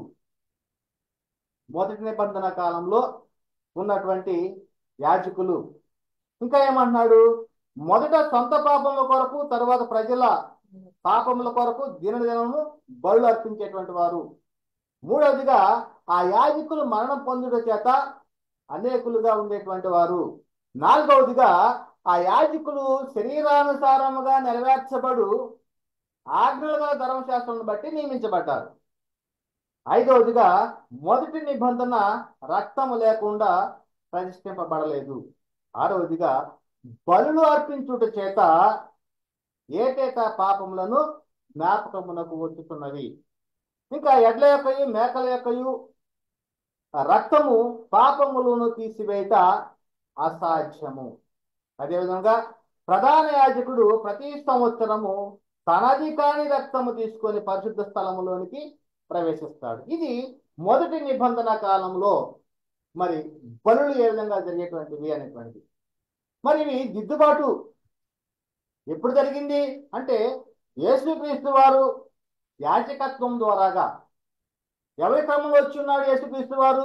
మొదటి నిబంధన కాలంలో ఉన్నటువంటి యాజకులు ఇంకా ఏమంటున్నాడు మొదట సొంత పాపముల కొరకు తర్వాత ప్రజల పాపముల కొరకు దినదినము బలు అర్పించేటువంటి వారు మూడవదిగా ఆ యాజకులు మరణం పొందుట చేత అనేకులుగా ఉండేటువంటి వారు నాలుగవదిగా ఆ యాజకులు శరీరానుసారముగా నెరవేర్చబడు ఆజ్ఞలుగా ధర్మశాస్త్రం బట్టి నియమించబడ్డారు ఐదవదిగా మొదటి నిబంధన రక్తము లేకుండా ప్రతిష్ఠింపబడలేదు ఆరవదిగా బలులు అర్పించుట చేత ఏటేటా పాపములను జ్ఞాపకమునకు వచ్చుతున్నవి ఇంకా ఎడ్ల యొక్కయు మేకల యొక్కయు రక్తము పాపములను తీసివేయట అసాధ్యము అదేవిధంగా ప్రధాన యాజకుడు ప్రతి సంవత్సరము తనది కాని రక్తము తీసుకొని పరిశుద్ధ స్థలములోనికి ప్రవేశిస్తాడు ఇది మొదటి నిబంధన కాలంలో మరి బలులు ఏ విధంగా జరిగేటువంటివి అనేటువంటిది మరి ఇవి దిద్దుబాటు ఎప్పుడు జరిగింది అంటే యేసుక్రీస్తు వారు యాజకత్వం ద్వారాగా ఎవరి క్రమంలో వచ్చి ఉన్నాడు యేసుక్రీస్తు వారు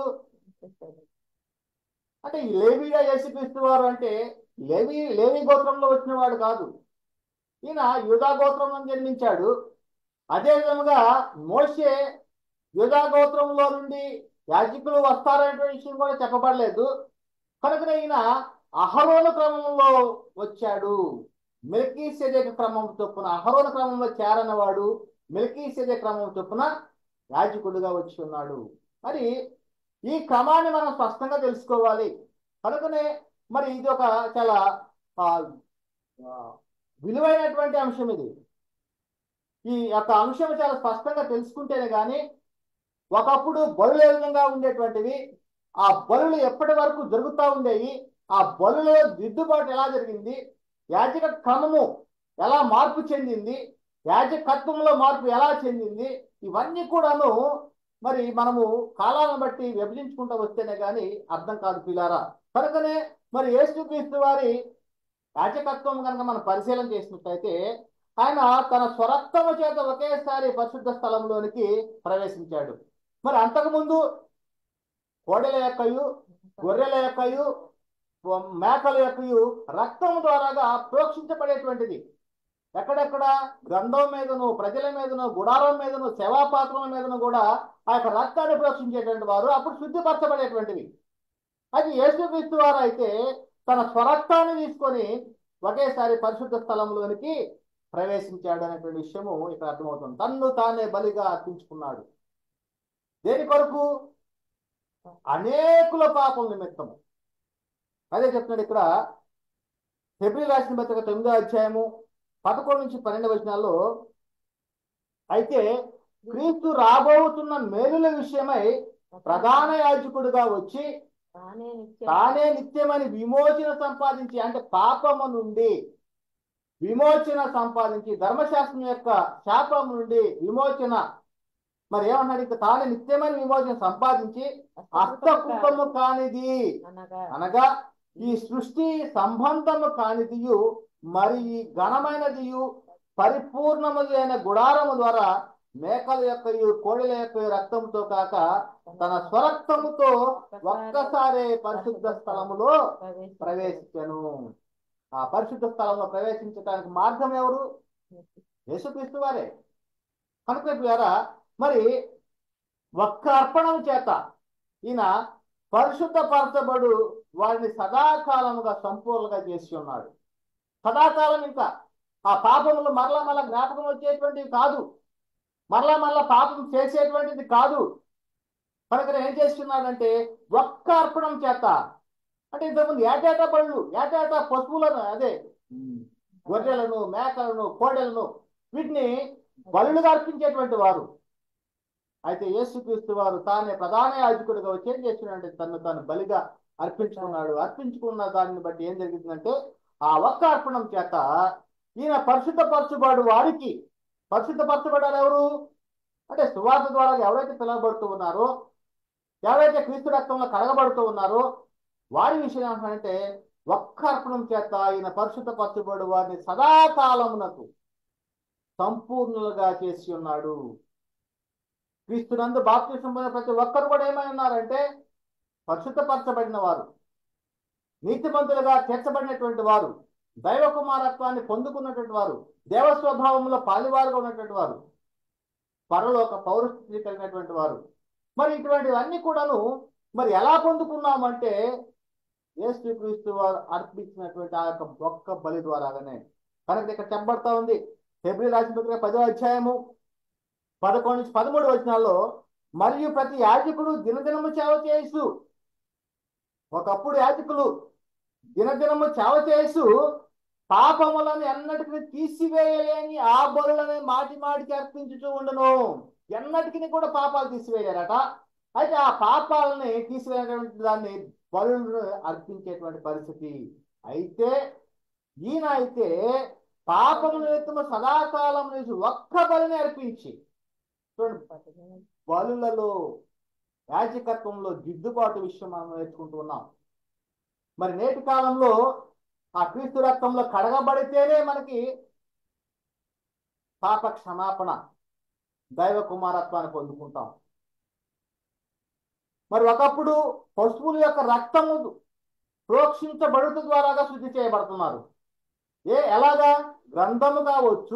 అంటే ఈ లేవిగా యేసుక్రీస్తు వారు అంటే లేవి లేవి గోత్రంలో వచ్చిన వాడు కాదు ఈయన యూదా గోత్రంలో జన్మించాడు అదే విధంగా మోషే యూదా గోత్రంలో నుండి యాజకులు వస్తారనేటువంటి విషయం కూడా చెప్పబడలేదు కనుక ఈయన అహరోను క్రమంలో వచ్చాడు మిల్కీ సెదెక్ క్రమం చొప్పున అహరోను క్రమంలో చేరనవాడు మిల్కీ సెదెక్ క్రమం చొప్పున యాజకుడిగా వచ్చి ఉన్నాడు మరి ఈ క్రమాన్ని మనం స్పష్టంగా తెలుసుకోవాలి కనుకనే మరి ఇది ఒక చాలా ఆ, ఆ, విలువైనటువంటి అంశం ఇది ఈ యొక్క అంశం చాలా స్పష్టంగా తెలుసుకుంటేనే కానీ ఒకప్పుడు బలులు ఏ విధంగా ఉండేటువంటివి ఆ బలులు ఎప్పటి వరకు జరుగుతూ ఉండేవి ఆ బలులో దిద్దుబాటు ఎలా జరిగింది యాజక క్రమము ఎలా మార్పు చెందింది యాజకత్వంలో మార్పు ఎలా చెందింది ఇవన్నీ కూడాను మరి మనము కాలాలను బట్టి విభజించుకుంటూ వస్తేనే కానీ అర్థం కాదు పిల్లారా కనుకనే మరి యేసుక్రీస్తు వారి యాజకత్వం కనుక మనం పరిశీలన చేసినట్లయితే ఆయన తన స్వరక్తము చేత ఒకేసారి పరిశుద్ధ స్థలంలోనికి ప్రవేశించాడు మరి అంతకుముందు కోడెల యొక్కయు గొర్రెల యొక్కయు మేకల యొక్కయు రక్తం ద్వారాగా ప్రోక్షించబడేటువంటిది ఎక్కడెక్కడ గ్రంథం మీదను ప్రజల మీదను గుడారం మీదను సేవాపాత్రల మీదను కూడా ఆ యొక్క రక్తాన్ని ప్రోక్షించేటువంటి వారు అప్పుడు శుద్ధిపరచబడేటువంటివి అది యేసుక్రీస్తు వారు అయితే తన స్వరక్తాన్ని తీసుకొని ఒకేసారి పరిశుద్ధ స్థలంలోనికి ప్రవేశించాడు అనేటువంటి విషయము ఇక్కడ అర్థమవుతుంది తన్ను తానే బలిగా అర్పించుకున్నాడు దేని కొరకు అనేకుల పాపం నిమిత్తము అదే చెప్తున్నాడు ఇక్కడ ఫిబ్రి రాసిన పత్రిక తొమ్మిదో అధ్యాయము పదకొండు నుంచి పన్నెండు వచనాల్లో అయితే క్రీస్తు రాబోతున్న మేలుల విషయమై ప్రధాన యాజకుడిగా వచ్చి తానే నిత్యం తానే నిత్యమని విమోచన సంపాదించి అంటే పాపము నుండి విమోచన సంపాదించి ధర్మశాస్త్రం యొక్క శాపం నుండి విమోచన మరి ఏమన్నాడు ఇక తానే నిత్యమైన విమోచన సంపాదించి హస్తకృతము కానిది అనగా అనగా ఈ సృష్టి సంబంధము కానిదియు మరి ఈ ఘనమైనదియు పరిపూర్ణములైన గుడారము ద్వారా మేకల యొక్క కోడెల యొక్క రక్తంతో కాక తన స్వరక్తముతో ఒక్కసారి పరిశుద్ధ స్థలములో ప్రవేశించను ఆ పరిశుద్ధ స్థలంలో ప్రవేశించడానికి మార్గం ఎవరు యేసుక్రీస్తు వారే కనుక ద్వారా మరి ఒక్క అర్పణం చేత ఈయన పరిశుద్ధపరచబడు వారిని సదాకాలముగా సంపూర్ణంగా చేసి ఉన్నాడు సదాకాలం ఇంకా ఆ పాపములు మరలా మరలా జ్ఞాపకం వచ్చేటువంటివి కాదు మరలా మరలా పాపం చేసేటువంటిది కాదు కనుక ఏం చేస్తున్నాడంటే ఒక్క అర్పణం చేత అంటే ఇంతకుముందు ఏటేటా బళ్ళు ఏటేటా పశువులను అదే గొర్రెలను మేకలను కోడెలను వీటిని బలులుగా అర్పించేటువంటి వారు అయితే యేసుక్రీస్తు వారు తానే ప్రధాన యాజకుడిగా వచ్చి ఏం చేస్తున్నాడంటే తను తాను బలిగా అర్పించుకున్నాడు అర్పించుకున్న దాన్ని బట్టి ఏం జరిగిందంటే ఆ ఒక్క అర్పణం చేత ఈయన పరిశుద్ధపరచుబాడు వారికి పరిశుద్ధపరచబడారు ఎవరు అంటే సువార్త ద్వారా ఎవరైతే పిలువబడుతూ ఉన్నారో ఎవరైతే క్రీస్తు రక్తంలో కడగబడుతూ ఉన్నారో వారి విషయం ఏమంటారంటే ఒక్క అర్పణం చేత ఈయన పరిశుద్ధపరచబడు వారిని సదాకాలమునకు సంపూర్ణులుగా చేసి ఉన్నాడు క్రీస్తునందు బాప్తిసం పొందిన ప్రతి ఒక్కరు కూడా ఏమై ఉన్నారంటే పరిశుద్ధపరచబడిన వారు నీతిమంతులుగా తీర్చబడినటువంటి వారు దైవ కుమారత్వాన్ని పొందుకున్నటువంటి వారు దేవ స్వభావంలో పాలివారుగా ఉన్నటువంటి వారు పరలోక పౌరస్థితి కలిగినటువంటి వారు మరి ఇటువంటివన్నీ కూడాను మరి ఎలా పొందుకున్నామంటే యేసు క్రీస్తు వారు అర్పించినటువంటి ఆ యొక్క ఒక్క బలి ద్వారాగానే కనుక ఇక్కడ చెప్పబడతా ఉంది ఫిబ్రవరి రాసిన పత్రిక పదో అధ్యాయము పదకొండు నుంచి పదమూడు వచనాల్లో మరియు ప్రతి యాజకుడు దినదినము సేవ చేసు ఒకప్పుడు యాజకులు దినదినము సేవ చేసు పాపములను ఎన్నటికీ తీసివేయలేని ఆ బలులని మాటి మాటికి అర్పించుతూ ఉండను ఎన్నటికీ కూడా పాపాలు తీసివేయారట అయితే ఆ పాపాలని తీసివేయటువంటి దాన్ని బలులను అర్పించేటువంటి పరిస్థితి అయితే ఈయన అయితే పాపము నిమిత్తము సదాకాలం నుంచి ఒక్క బలిని అర్పించి చూడండి బలులలో యాజకత్వంలో దిద్దుబాటు విషయం మనం నేర్చుకుంటూ ఉన్నాం మరి నేటి కాలంలో ఆ క్రీస్తు రక్తంలో కడగబడితేనే మనకి పాప క్షమాపణ దైవ కుమారత్వాన్ని పొందుకుంటాం మరి ఒకప్పుడు పశువుల యొక్క రక్తము ప్రోక్షించబడుట ద్వారాగా శుద్ధి చేయబడుతున్నారు ఏ ఎలాగా గ్రంథము కావచ్చు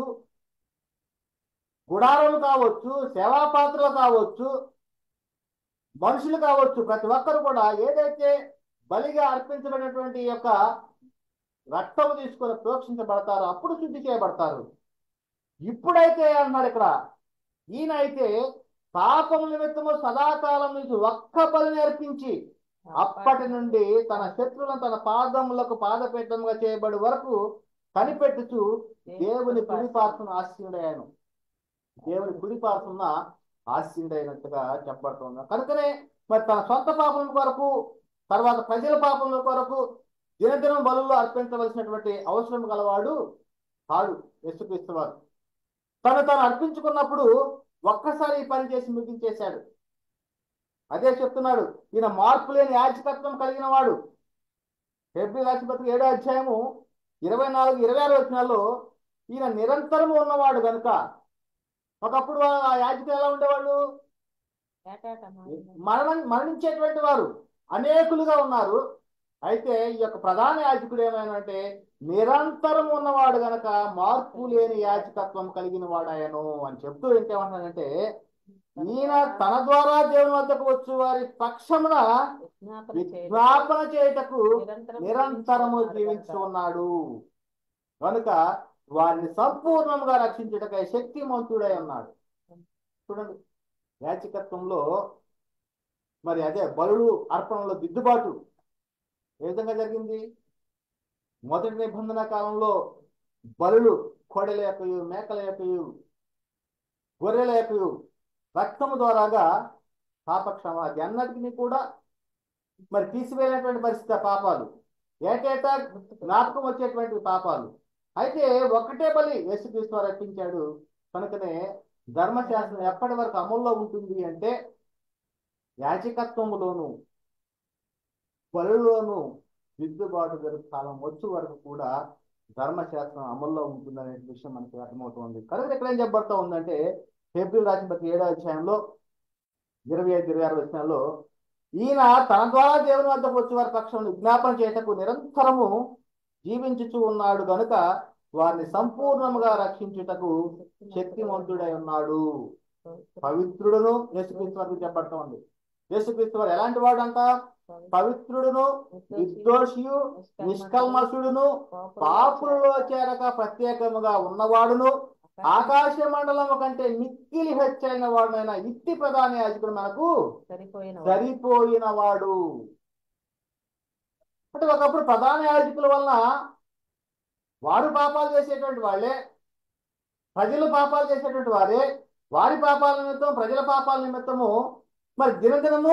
గుడారము కావచ్చు సేవా పాత్రలు కావచ్చు మనుషులు కావచ్చు ప్రతి ఒక్కరు కూడా ఏదైతే బలిగా అర్పించబడినటువంటి యొక్క రక్తము తీసుకొని ప్రోక్షించబడతారో అప్పుడు శుద్ధి చేయబడతారు ఇప్పుడైతే అన్నాడు ఇక్కడ ఈయన అయితే పాపం నిమిత్తము సదాకాలం నుంచి ఒక్క బలిని అర్పించి అప్పటి నుండి తన శత్రువులను తన పాదములకు పాదపీఠముగా చేయబడి వరకు కనిపెట్టుచు దేవుని కుడిపార్శ్వను ఆశీనుడయ్యాను దేవుని కుడిపార్శ్వన ఆశీనుడైనట్టుగా చెప్పబడుతుంది కనుకనే మరి తన సొంత పాపముల కొరకు తర్వాత ప్రజల పాపముల కొరకు దినదినం బలుల్లో అర్పించవలసినటువంటి అవసరం గలవాడు కాడు యేసుక్రీస్తు వారు తను తాను అర్పించుకున్నప్పుడు ఒక్కసారి ఈ పని చేసి ముగించేశాడు అదే చెప్తున్నాడు ఈయన మార్పు లేని యాజకత్వం కలిగిన వాడు ఫిబ్రవరి రాష్ట్రపతి ఏడో అధ్యాయము ఇరవై నాలుగు ఇరవై ఆరు వచనాల్లో ఈయన నిరంతరము ఉన్నవాడు కనుక ఒకప్పుడు ఆ యాజకులు ఎలా ఉండేవాళ్ళు మరణ మరణించేటువంటి వారు అనేకులుగా ఉన్నారు అయితే ఈ యొక్క ప్రధాన యాజకుడు ఏమైనంటే నిరంతరం ఉన్నవాడు గనక మార్పు లేని యాజకత్వం కలిగిన వాడాయను అని చెప్తూ ఏంటేమంటానంటే ఈయన తన ద్వారా దేవుని వద్దకు వచ్చు వారి పక్షమున విజ్ఞాపన చేయుటకు నిరంతరము జీవించి ఉన్నాడు కనుక వారిని సంపూర్ణంగా రక్షించుటకై శక్తిమంతుడై ఉన్నాడు చూడండి యాచకత్వంలో మరి అదే బలుడు అర్పణలో దిద్దుబాటు ఏ విధంగా జరిగింది మొదటి నిబంధన కాలంలో బలులు కోడెల యొక్కయు మేకల యొక్కయు గొర్రెల యొక్కయు రక్తము ద్వారాగా పాపక్షమ అది అన్నటికీ కూడా మరి తీసివేయనటువంటి పరిస్థితి ఆ పాపాలు ఏటేటా జ్ఞాపకం వచ్చేటువంటి పాపాలు అయితే ఒక్కటే బలి యేసుక్రీస్తు వారు అర్పించాడు కనుకనే ధర్మశాస్త్రం ఎప్పటి వరకు అమల్లో ఉంటుంది అంటే యాచకత్వములోను బలులోను దిద్దుబాటు జరుపు కాలం వచ్చే వరకు కూడా ధర్మశాస్త్రం అమల్లో ఉంటుందనే విషయం మనకి అర్థమవుతుంది కనుక ఇక్కడ ఏం చెప్పబడతా ఉందంటే ఫిబ్రవరి రాసిన ప్రతి ఏడో అధ్యాయంలో ఇరవై ఐదు ఇరవై ఆరు వచ్చినాల్లో ఈయన తన ద్వారా దేవుని వద్దకు వచ్చి వారి పక్షం విజ్ఞాపన చేయటకు నిరంతరము జీవించుచు ఉన్నాడు గనుక వారిని సంపూర్ణముగా రక్షించుటకు శక్తివంతుడై ఉన్నాడు పవిత్రుడును యేసుక్రీస్తు వారికి చెప్పబడతా ఉంది యేసుక్రీస్తు వారు ఎలాంటి వాడు అంట పవిత్రుడును నిర్దోషియు నిష్కల్మషుడును పాపులలో చేరక ప్రత్యేకముగా ఉన్నవాడును ఆకాశ మండలము కంటే మిక్కిలి హెచ్చైన వాడునైన ఇట్టి ప్రధాన యాజకుడు మనకు సరిపోయిన సరిపోయిన వాడు అంటే ఒకప్పుడు ప్రధాన యాజకుల వలన వారు పాపాలు చేసేటువంటి వాళ్ళే ప్రజలు పాపాలు చేసేటువంటి వారే వారి పాపాల నిమిత్తం ప్రజల పాపాల నిమిత్తము మరి దినదినము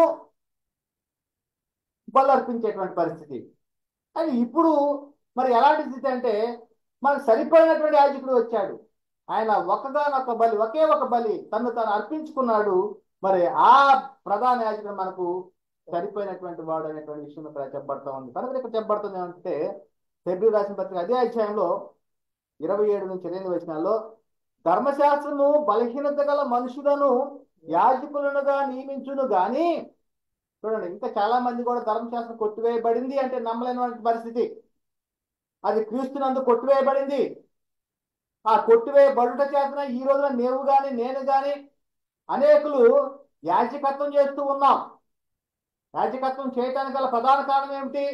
బలు అర్పించేటువంటి పరిస్థితి అని ఇప్పుడు మరి ఎలాంటి స్థితి అంటే మనకు సరిపోయినటువంటి యాజకుడు వచ్చాడు ఆయన ఒకగానొక బలి ఒకే ఒక బలి తను తాను అర్పించుకున్నాడు మరి ఆ ప్రధాన యాజకుడు మనకు సరిపోయినటువంటి వాడు అనేటువంటి విషయం ఇక్కడ చెప్పబడతా ఉంది కనుక ఇక్కడ చెప్పబడుతుంది అంటే ఫిబ్రవరి రాసిన పత్రిక అదే అధ్యాయంలో ఇరవై ఏడు నుంచి ఇరవై ఎనిమిది వచనాల్లో ధర్మశాస్త్రము బలహీనత గల మనుషులను యాజకులనుగా నియమించును గాని చూడండి ఇంకా చాలా మంది కూడా ధర్మశాస్త్రం కొట్టివేయబడింది అంటే నమ్మలేనటువంటి పరిస్థితి అది క్రీస్తునందు కొట్టివేయబడింది ఆ కొట్టివేయబడుట చేతన ఈ రోజున నీవు గాని నేను గాని అనేకులు యాజకత్వం చేస్తూ ఉన్నాం యాజకత్వం చేయటానికి గల ప్రధాన కారణం ఏమిటి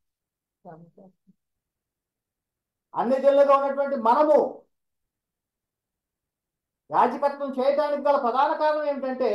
అన్ని జిల్లాగా ఉన్నటువంటి మనము యాజకత్వం చేయటానికి గల ప్రధాన కారణం ఏమిటంటే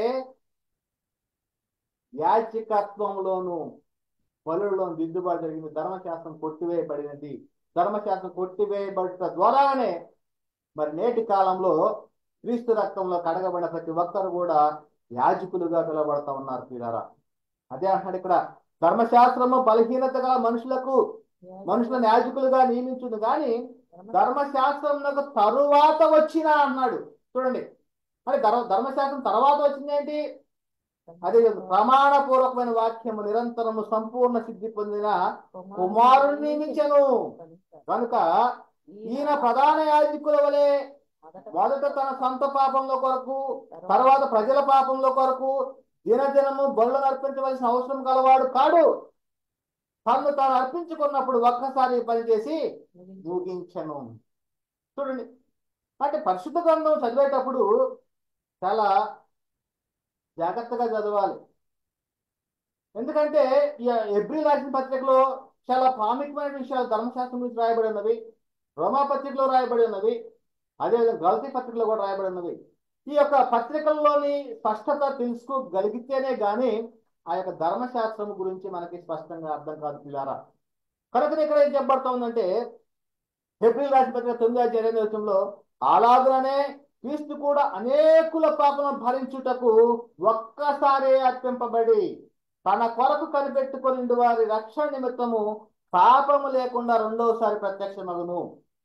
యాజకత్వంలోను బలుల్లో దిద్దుబాటు జరిగింది ధర్మశాస్త్రం కొట్టివేయబడినది ధర్మశాస్త్రం కొట్టివేయబడట ద్వారానే మరి నేటి కాలంలో క్రీస్తు రక్తంలో కడగబడిన ప్రతి ఒక్కరు కూడా యాజకులుగా పిలువబడతా ఉన్నారు పిల్లరా అదే అంటున్నాడు ఇక్కడ ధర్మశాస్త్రము బలహీనత గల మనుషులకు మనుషులను యాజకులుగా నియమించును కానీ ధర్మశాస్త్రం తరువాత వచ్చిన అన్నాడు చూడండి మరి ధర్మ ధర్మశాస్త్రం తర్వాత వచ్చింది ఏంటి అదే ప్రమాణపూర్వకమైన వాక్యము నిరంతరము సంపూర్ణ సిద్ధి పొందిన కుమారుని నియమించను కనుక ఈయన ప్రధాన యాజకుల వలె మొదట తన సొంత పాపంలో కొరకు తర్వాత ప్రజల పాపంలో కొరకు దినదినము బలు అర్పించవలసిన అవసరం గలవాడు కాడు తను తాను అర్పించుకున్నప్పుడు ఒక్కసారి పనిచేసి ముగించను చూడండి అంటే పరిశుద్ధ గ్రంథం చదివేటప్పుడు చాలా జాగ్రత్తగా చదవాలి ఎందుకంటే ఈ ఎబ్రి రాసిన పత్రికలో చాలా ప్రాముఖ్యమైన విషయాలు ధర్మశాస్త్రం గురించి రాయబడి ఉన్నవి రోమా పత్రికలో రాయబడి ఉన్నవి అదేవిధంగా గల్తీ పత్రికలో కూడా రాయబడి ఉన్నవి ఈ యొక్క పత్రికల్లోని స్పష్టత తెలుసుకోగలిగితేనే గాని ఆ యొక్క ధర్మశాస్త్రం గురించి మనకి స్పష్టంగా అర్థం కాదు పిల్లారా కనుక ఇక్కడ ఏం చెప్పబడతా ఉందంటే ఏప్రిల్ రాసిన పత్రిక తొమ్మిది అధ్యాయ ఎనిమిది వచనంలో అలాగనే క్రీస్తు కూడా అనేకుల పాపను భరించుటకు ఒక్కసారి అర్పింపబడి తన కొరకు కనిపెట్టుకొని వారి రక్షణ నిమిత్తము పాపము లేకుండా రెండవసారి ప్రత్యక్షమగును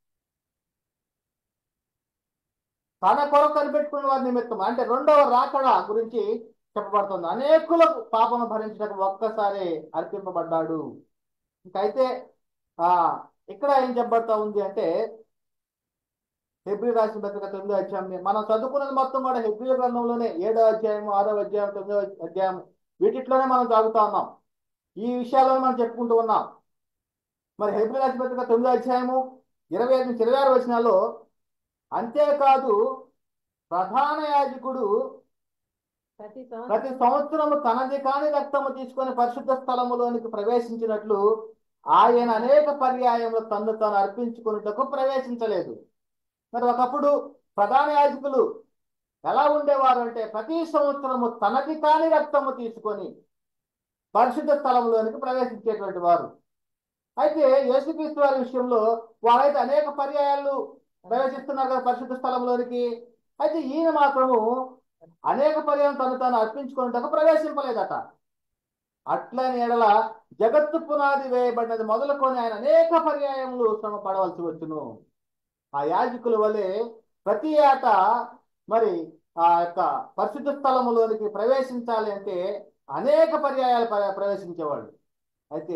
తన కొరకు కనిపెట్టుకున్న వారి నిమిత్తం అంటే రెండవ రాకడ గురించి చెప్పబడుతుంది అనేకులకు పాపను భరించడానికి ఒక్కసారి అర్పింపబడ్డాడు ఇంకైతే ఆ ఇక్కడ ఏం చెప్పబడతా ఉంది అంటే హెబ్రి రాసిన పత్రిక తొమ్మిదో అధ్యాయం మనం చదువుకున్నది మొత్తం కూడా హెబ్రి గ్రంథంలోనే ఏడో అధ్యాయం ఆరో అధ్యాయం తొమ్మిదో అధ్యాయం వీటిట్లోనే మనం చదువుతా ఉన్నాం ఈ విషయాలను మనం చెప్పుకుంటూ ఉన్నాం మరి హెబ్రి రాసిన పత్రిక తొమ్మిదో అధ్యాయము ఇరవై ఐదు నుంచి ఇరవై ఆరు వచనాల్లో అంతేకాదు ప్రధాన యాజకుడు ప్రతి ప్రతి సంవత్సరము తనది కాని రక్తము తీసుకొని పరిశుద్ధ స్థలములోనికి ప్రవేశించినట్లు ఆయన అనేక పర్యాయములు తన్ను తాను అర్పించుకున్నటకు ప్రవేశించలేదు మరి ఒకప్పుడు ప్రధాన యాజకులు ఎలా ఉండేవారు అంటే ప్రతి సంవత్సరము తనది కాని రక్తము తీసుకొని పరిశుద్ధ స్థలంలోనికి ప్రవేశించేటువంటి వారు అయితే యేసుక్రీస్తు వారి విషయంలో వారైతే అనేక పర్యాయాలు ప్రవేశిస్తున్నారు కదా పరిశుద్ధ స్థలంలోనికి అయితే ఈయన మాత్రము అనేక పర్యాయం తను తాను అర్పించుకున్నట్టుకు ప్రవేశింపలేదట అట్లని ఎడల జగత్తు పునాది వేయబడినది మొదలుకొని ఆయన అనేక పర్యాయములు శ్రమ పడవలసి వచ్చును ఆ యాజకుల వలె ప్రతి ఏటా మరి ఆ యొక్క పరిశుద్ధ స్థలములోనికి ప్రవేశించాలి అంటే అనేక పర్యాయాలు ప్ర- ప్రవేశించేవాడు అయితే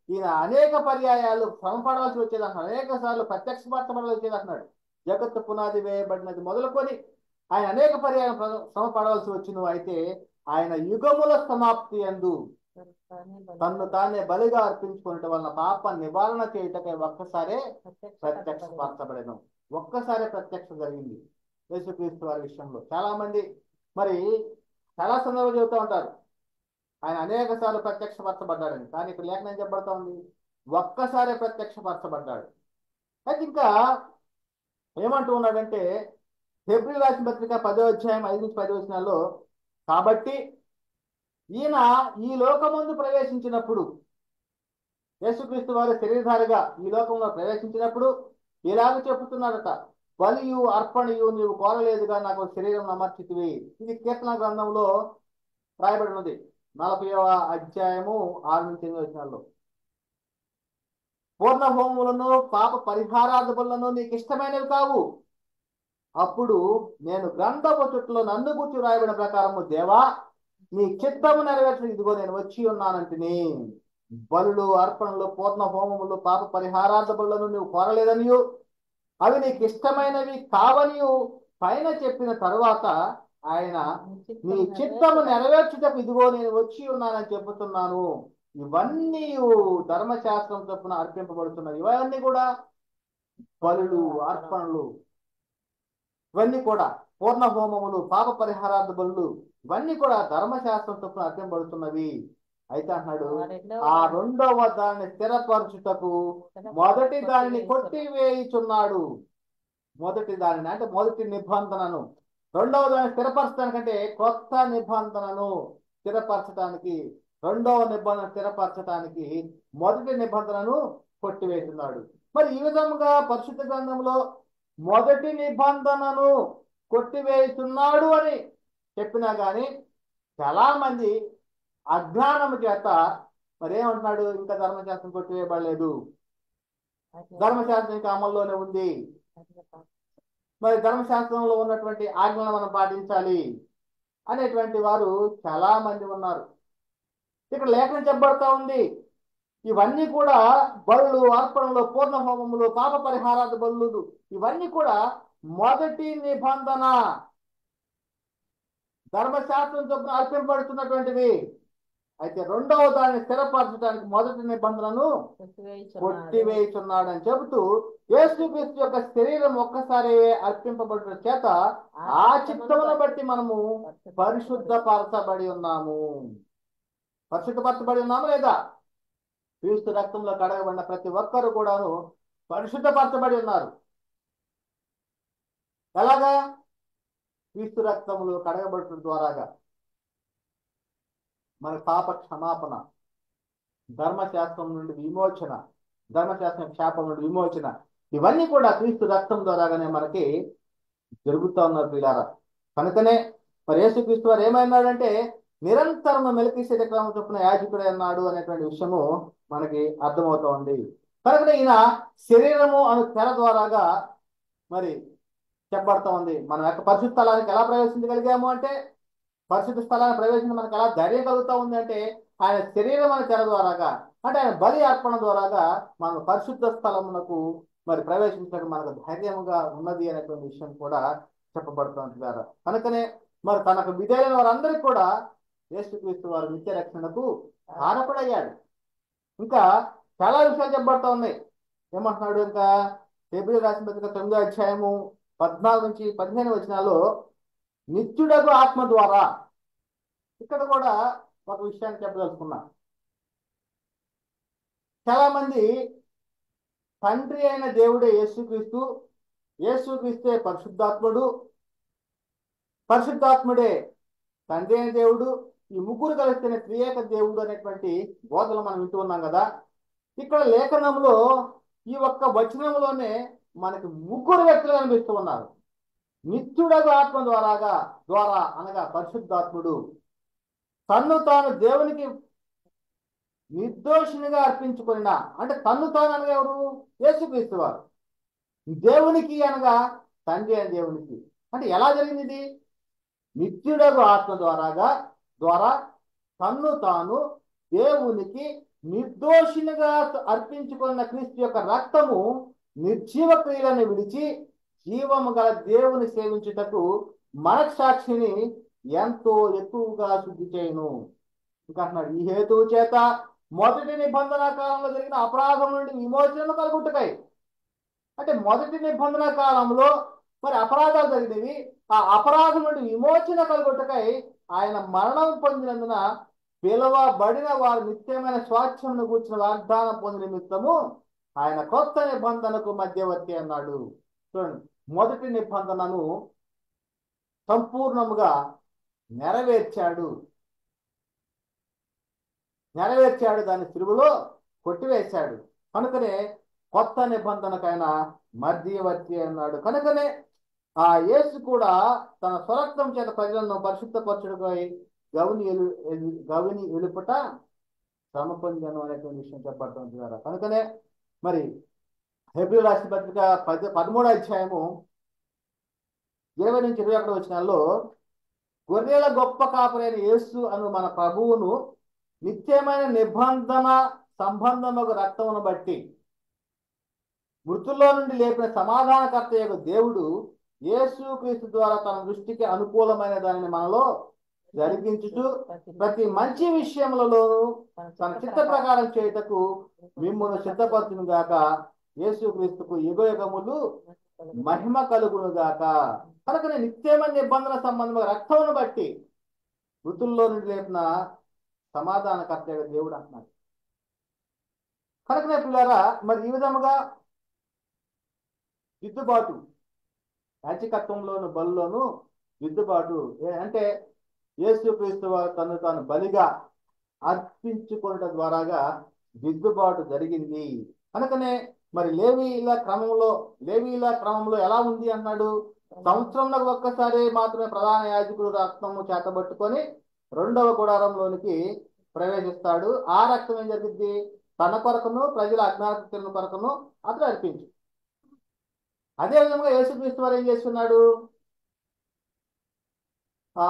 ఈయన అనేక పర్యాయాలు శ్రమపడవలసి వచ్చేది అంటున్నాడు అనేక సార్లు ప్రత్యక్షపరచబడాల్సి వచ్చేది అంటున్నాడు జగత్తు పునాది వేయబడినది మొదలుకొని ఆయన అనేక పర్యాయం శ్రమ పడవలసి వచ్చిన అయితే ఆయన యుగముల సమాప్తి అందు తన్ను తానే బలిగా అర్పించుకునే వలన పాప నివారణ చేయుటకై ఒక్కసారే ప్రత్యక్షపరచబడను ఒక్కసారి ప్రత్యక్ష జరిగింది యేసుక్రీస్తు వారి విషయంలో చాలా మంది మరి చాలా సందర్భాలు చెబుతూ ఉంటారు ఆయన అనేక సార్లు ప్రత్యక్షపరచబడ్డాడని కానీ ఇక్కడ లేఖనం చెప్పబడతా ఉంది ఒక్కసారి ప్రత్యక్షపరచబడ్డాడు అయితే ఇంకా ఏమంటూ ఉన్నాడంటే ఫిబ్రవరి రాసిన పత్రిక పదో అధ్యాయం ఐదు నుంచి పది వచనాల్లో కాబట్టి ఈయన ఈ లోకమందు ప్రవేశించినప్పుడు యేసుక్రీస్తు వారి శరీరధారిగా ఈ లోకంలో ప్రవేశించినప్పుడు ఇలాగ చెప్పుతున్నాడట బలియు అర్పణయు నీవు కోరలేదుగా నాకు శరీరం అమర్చితివి ఇది కీర్తన గ్రంథంలో రాయబడినది నలభైవ అధ్యాయము ఆరు నుంచి ఎనిమిది వచనాల్లో పూర్ణ హోములను పాప పరిహారార్థములను నీకు ఇష్టమైనవి కావు అప్పుడు నేను గ్రంథపు చుట్టలో నన్ను గుర్చి రాయబడిన ప్రకారము దేవా నీ చిత్తము నెరవేర్చిన ఇదిగో నేను వచ్చి ఉన్నానంటిని బలులు అర్పణలు పూర్ణ హోమములు పాప పరిహారార్థ బలులను నువ్వు కోరలేదనియు అవి నీకు ఇష్టమైనవి కావనియు పైన చెప్పిన తరువాత ఆయన నీ చిత్తము నెరవేర్చుటకు ఇదిగో నేను వచ్చి ఉన్నానని చెబుతున్నాను ఇవన్నీ ధర్మశాస్త్రం చొప్పున అర్పింపబడుతున్నవి ఇవన్నీ కూడా బలులు అర్పణలు ఇవన్నీ కూడా పూర్ణ హోమములు పాప పరిహారార్థ బలులు ఇవన్నీ కూడా ధర్మశాస్త్రం చొప్పున అర్పింపబడుతున్నవి అయితే అంటున్నాడు ఆ రెండవ దాన్ని స్థిరపరచుటకు మొదటి దానిని కొట్టివేయుచున్నాడు మొదటి దానిని అంటే మొదటి నిబంధనను రెండవ దాన్ని స్థిరపరచడానికంటే కొత్త నిబంధనను స్థిరపరచడానికి రెండవ నిబంధన స్థిరపరచడానికి మొదటి నిబంధనను కొట్టివేస్తున్నాడు మరి ఈ విధంగా పరిశుద్ధ గ్రంథంలో మొదటి నిబంధనను కొట్టివేస్తున్నాడు అని చెప్పినా గాని చాలా మంది అజ్ఞానము చేత మరి ఏమంటున్నాడు ఇంకా ధర్మశాస్త్రం కొట్టివేయబడలేదు ధర్మశాస్త్రం ఇంకా అమల్లోనే ఉంది మరి ధర్మశాస్త్రంలో ఉన్నటువంటి ఆజ్ఞలను మనం పాటించాలి అనేటువంటి వారు చాలా మంది ఉన్నారు ఇక్కడ లేఖనం చెప్పబడతా ఉంది ఇవన్నీ కూడా బలులు అర్పణలు పూర్ణ హోమములు పాప పరిహారాది బలులు ఇవన్నీ కూడా మొదటి నిబంధన ధర్మశాస్త్రం చొప్పున అర్పింపబడుతున్నటువంటివి అయితే రెండవ దాన్ని స్థిరపరచడానికి మొదటి నిబంధనను కొట్టివేయుచున్నాడు అని చెబుతూ యేసుక్రీస్తు యొక్క శరీరం ఒక్కసారి అర్పింపబడిన చేత ఆ చిత్తమును బట్టి మనము పరిశుద్ధపరచబడి ఉన్నాము పరిశుద్ధపరచబడి ఉన్నాము లేదా క్రీస్తు రక్తంలో కడగబడిన ప్రతి ఒక్కరు కూడాను పరిశుద్ధపరచబడి ఉన్నారు ఎలాగా క్రీస్తు రక్తములు కడగబడటం ద్వారాగా మన పాప క్షమాపణ ధర్మశాస్త్రం నుండి విమోచన ధర్మశాస్త్రం శాపం నుండి విమోచన ఇవన్నీ కూడా క్రీస్తు రక్తం ద్వారాగానే మనకి జరుగుతూ ఉన్నారు పిల్లారా కనుకనే మరి యేసుక్రీస్తు వారు ఏమైనాడంటే నిరంతరం మెలికిసే క్రమం చొప్పున యాజకుడే అన్నాడు అనేటువంటి విషయము మనకి అర్థమవుతా ఉంది కనుక ఈయన శరీరము అను తెర ద్వారాగా మరి చెప్పబడతా ఉంది మనం యొక్క పరిశుద్ధ స్థలానికి ఎలా ప్రవేశించగలిగాము అంటే పరిశుద్ధ స్థలాన్ని ప్రవేశించి మనకు ఎలా ధైర్యం కలుగుతా ఉంది అంటే ఆయన శరీరం అనే తెర ద్వారాగా అంటే ఆయన బలి అర్పణ ద్వారాగా మనం పరిశుద్ధ స్థలమునకు మరి ప్రవేశించడం మనకు ధైర్యంగా ఉన్నది అనేటువంటి విషయం కూడా చెప్పబడుతుంది ద్వారా కనుకనే మరి తనకు విధేయులైన వారందరికీ కూడా యేసుక్రీస్తు వారు నిత్య రక్షణకు కారకుడయ్యాడు ఇంకా చాలా విషయాలు చెప్పబడతా ఉన్నాయి ఏమంటున్నాడు ఇంకా ఫిబ్రవరి రాసిన పత్రిక తొమ్మిదో అధ్యాయము పద్నాలుగు నుంచి పదిహేను వచనాల్లో నిత్యుడకు ఆత్మ ద్వారా ఇక్కడ కూడా ఒక విషయాన్ని చెప్పదలుచుకున్నా చాలా మంది తండ్రి అయిన దేవుడే యేసుక్రీస్తు యేసుక్రీస్తే పరిశుద్ధాత్ముడు పరిశుద్ధాత్ముడే తండ్రి అయిన దేవుడు ఈ ముగ్గురు కలిస్తేనే త్రియేక దేవుడు అనేటువంటి బోధలు మనం వింటూ ఉన్నాం కదా ఇక్కడ లేఖనంలో ఈ ఒక్క వచనంలోనే మనకి ముగ్గురు వ్యక్తులు కనిపిస్తూ ఉన్నారు నిత్యుడగు ఆత్మ ద్వారాగా ద్వారా అనగా పరిశుద్ధాత్ముడు తన్ను తాను దేవునికి నిర్దోషినిగా అర్పించుకున్న అంటే తన్ను తాను అనగా ఎవరు యేసుక్రీస్తు వారు దేవునికి అనగా తండ్రి అని దేవునికి అంటే ఎలా జరిగింది ఇది నిత్యుడగు ఆత్మ ద్వారాగా ద్వారా తన్ను తాను దేవునికి నిర్దోషినిగా అర్పించుకున్న క్రీస్తు యొక్క రక్తము నిర్జీవ క్రియలను విడిచి జీవము గల దేవుని సేవించుటకు మనస్సాక్షిని ఎంతో ఎక్కువగా శుద్ధి చేయను ఇంకా అంటున్నాడు ఈ హేతువు చేత మొదటి నిబంధన కాలంలో జరిగిన అపరాధం నుండి విమోచన కలుగుటకై అంటే మొదటి నిబంధన కాలంలో మరి అపరాధాలు జరిగినవి ఆ అపరాధం నుండి విమోచన కలుగుటకై ఆయన మరణం పొందినందున పిలువబడిన వారు నిత్యమైన స్వాస్థ్యమును కూర్చిన వాగ్దానం పొంది నిమిత్తము ఆయన కొత్త నిబంధనకు మధ్యవర్తి అన్నాడు చూడండి మొదటి నిబంధనను సంపూర్ణముగా నెరవేర్చాడు నెరవేర్చాడు దాని తిరుగులో కొట్టివేశాడు కనుకనే కొత్త నిబంధనకైన మధ్యవర్తి అన్నాడు కనుకనే ఆ యేసు కూడా తన స్వరక్తం చేత ప్రజలను పరిశుద్ధపరచుడుకై గవిని ఎలు ఎలు- గవిని ఎలుపుట శ్రమ పొందాను అనేటువంటి విషయం చెప్పబడుతుంది కదా కనుకనే మరి హెబ్రి రాష్ట్ర పత్రిక పది పదమూడో అధ్యాయము ఇరవై నుంచి ఇరవై ఒకటి వచ్చినాల్లో గొర్రెల గొప్ప కాపరైన యేసు అను మన ప్రభువును నిత్యమైన నిబంధన సంబంధముకు రక్తమును బట్టి మృతుల్లో నుండి లేపిన సమాధానకర్త యొక్క దేవుడు యేసు క్రీస్తు ద్వారా తన దృష్టికి అనుకూలమైన దానిని మనలో జరిగించుచు ప్రతి మంచి విషయములలోనూ తన చిత్త ప్రకారం చేయుటకు మిమ్మల్ని సిద్ధపరచును గాక యేసు క్రీస్తుకు యుగ యుగములు మహిమ కలుగును గాక కనుక నిత్యమైన నిబంధన సంబంధమైన రక్తమును బట్టి మృతుల్లో నుండి లేపిన సమాధానకర్త యొక్క దేవుడు అంటున్నాడు కనుకనే పిల్లారా మరి ఈ విధముగా దిద్దుబాటు యాచకత్వంలోను బలిలోను దిద్దుబాటు ఏ- అంటే యేసుక్రీస్తు వారు తను తాను బలిగా అర్పించుకునట ద్వారాగా దిద్దుబాటు జరిగింది కనుకనే మరి లేవీల క్రమంలో లేవీల క్రమంలో ఎలా ఉంది అన్నాడు సంవత్సరంలో ఒక్కసారి మాత్రమే ప్రధాన యాజకుడు రక్తము చేతబట్టుకొని రెండవ గుడారంలోనికి ప్రవేశిస్తాడు ఆ రక్తం ఏం జరిగింది తన కొరకును ప్రజల అజ్ఞాత కొరకును అతను అర్పించు అదే విధంగా యేసుక్రీస్తు వారు ఏం చేస్తున్నాడు ఆ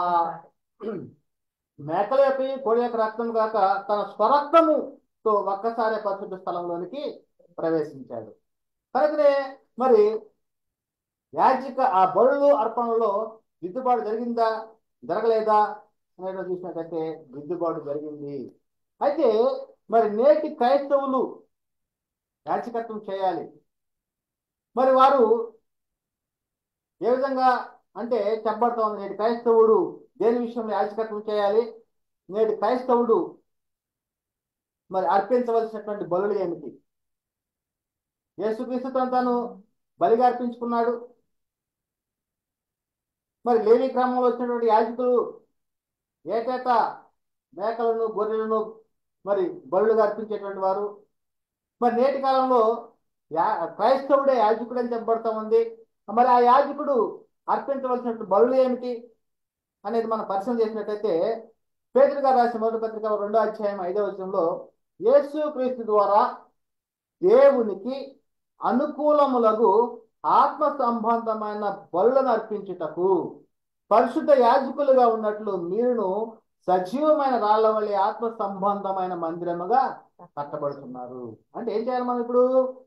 మేకల యొక్క కోడి యొక్క రక్తం కాక తన స్వరక్తముతో ఒక్కసారి పరిశుద్ధ స్థలంలోనికి ప్రవేశించాడు కనుకనే మరి యాజిక ఆ బరులు అర్పణలో దిద్దుబాటు జరిగిందా జరగలేదా అనేది చూసినట్టయితే దిద్దుబాటు జరిగింది అయితే మరి నేటి క్రైస్తవులు యాచకత్వం చేయాలి మరి వారు ఏ విధంగా అంటే చెప్పబడతా ఉంది నేటి క్రైస్తవుడు దేని విషయంలో యాచకత్వం చేయాలి నేటి క్రైస్తవుడు మరి అర్పించవలసినటువంటి బలులు ఏమిటి యేసుక్రీస్తు తను తాను బలిగా అర్పించుకున్నాడు మరి లేవి క్రమంలో వచ్చినటువంటి యాజకులు ఏటేటా మేకలను గొర్రెలను మరి బలులుగా అర్పించేటువంటి వారు మరి నేటి కాలంలో యా క్రైస్తవుడే యాజకుడు అని చెప్పబడతా ఉంది మరి ఆ యాజకుడు అర్పించవలసిన బలులు ఏమిటి అనేది మనం పరిశీలన చేసినట్టయితే పేదలు గారు రాసిన మొదటి పత్రిక రెండో అధ్యాయం ఐదో వచనంలో యేసు క్రీస్తు ద్వారా దేవునికి అనుకూలములకు ఆత్మ సంబంధమైన బలులను అర్పించుటకు పరిశుద్ధ యాజకులుగా ఉన్నట్లు మీరును సజీవమైన రాళ్ల వల్ల ఆత్మ సంబంధమైన మందిరముగా కట్టబడుతున్నారు అంటే ఏం చేయాలి మనం ఇప్పుడు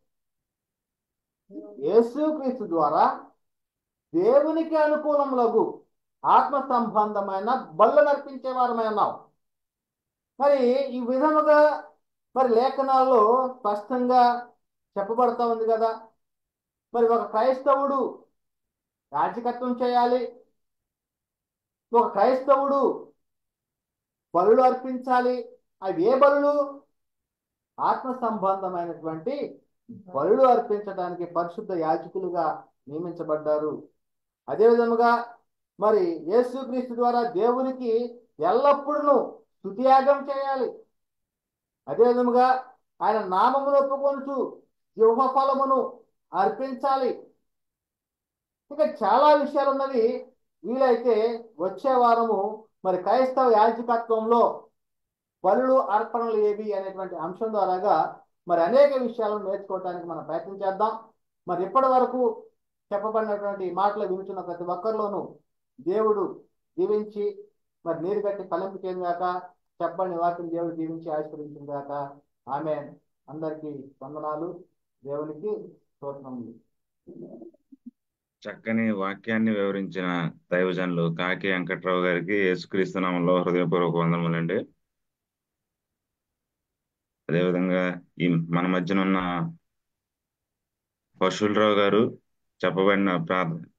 యేసుక్రీస్తు ద్వారా దేవునికి అనుకూలములకు ఆత్మ సంబంధమైన బళ్ళను అర్పించే వారమై ఉన్నాం మరి ఈ విధముగా మరి లేఖనాల్లో స్పష్టంగా చెప్పబడతా ఉంది కదా మరి ఒక క్రైస్తవుడు యాజకత్వం చేయాలి ఒక క్రైస్తవుడు బలులు అర్పించాలి అవి ఏ బలులు ఆత్మ సంబంధమైనటువంటి బలులు అర్పించడానికి పరిశుద్ధ యాజకులుగా నియమించబడ్డారు అదే విధముగా మరి యేసుక్రీస్తు ద్వారా దేవునికి ఎల్లప్పుడూ స్తుతియాగం చేయాలి అదే విధముగా ఆయన నామమును ఒప్పుకొనుచు యుహ ఫలమును అర్పించాలి ఇంకా చాలా విషయాలు ఉన్నవి వీలైతే వచ్చే వారము మరి క్రైస్తవ యాజకత్వంలో బలులు అర్పణలు ఏవి అనేటువంటి అంశం ద్వారాగా మరి అనేక విషయాలను నేర్చుకోవడానికి మనం ప్రయత్నం చేద్దాం మరి ఇప్పటి వరకు చెప్పబడినటువంటి మాటలు వింటున్న ప్రతి ఒక్కరిలోనూ దేవుడు దీవించి మరి నీరు కట్టి ఫలింపు చేయగాక చెప్పండి వాటిని దేవుడు దీవించి ఆశీర్వదించిన గాక ఆమె అందరికీ వందనాలు దేవునికి స్తోత్రములు చక్కని వాక్యాన్ని వివరించిన దైవజనులు కాకి వెంకట్రావు గారికి యేసుక్రీస్తు నామంలో హృదయపూర్వక వందనములండి అదేవిధంగా ఈ మన మధ్యన ఉన్న పశువులరావు గారు చెప్పబడిన ప్రార్థ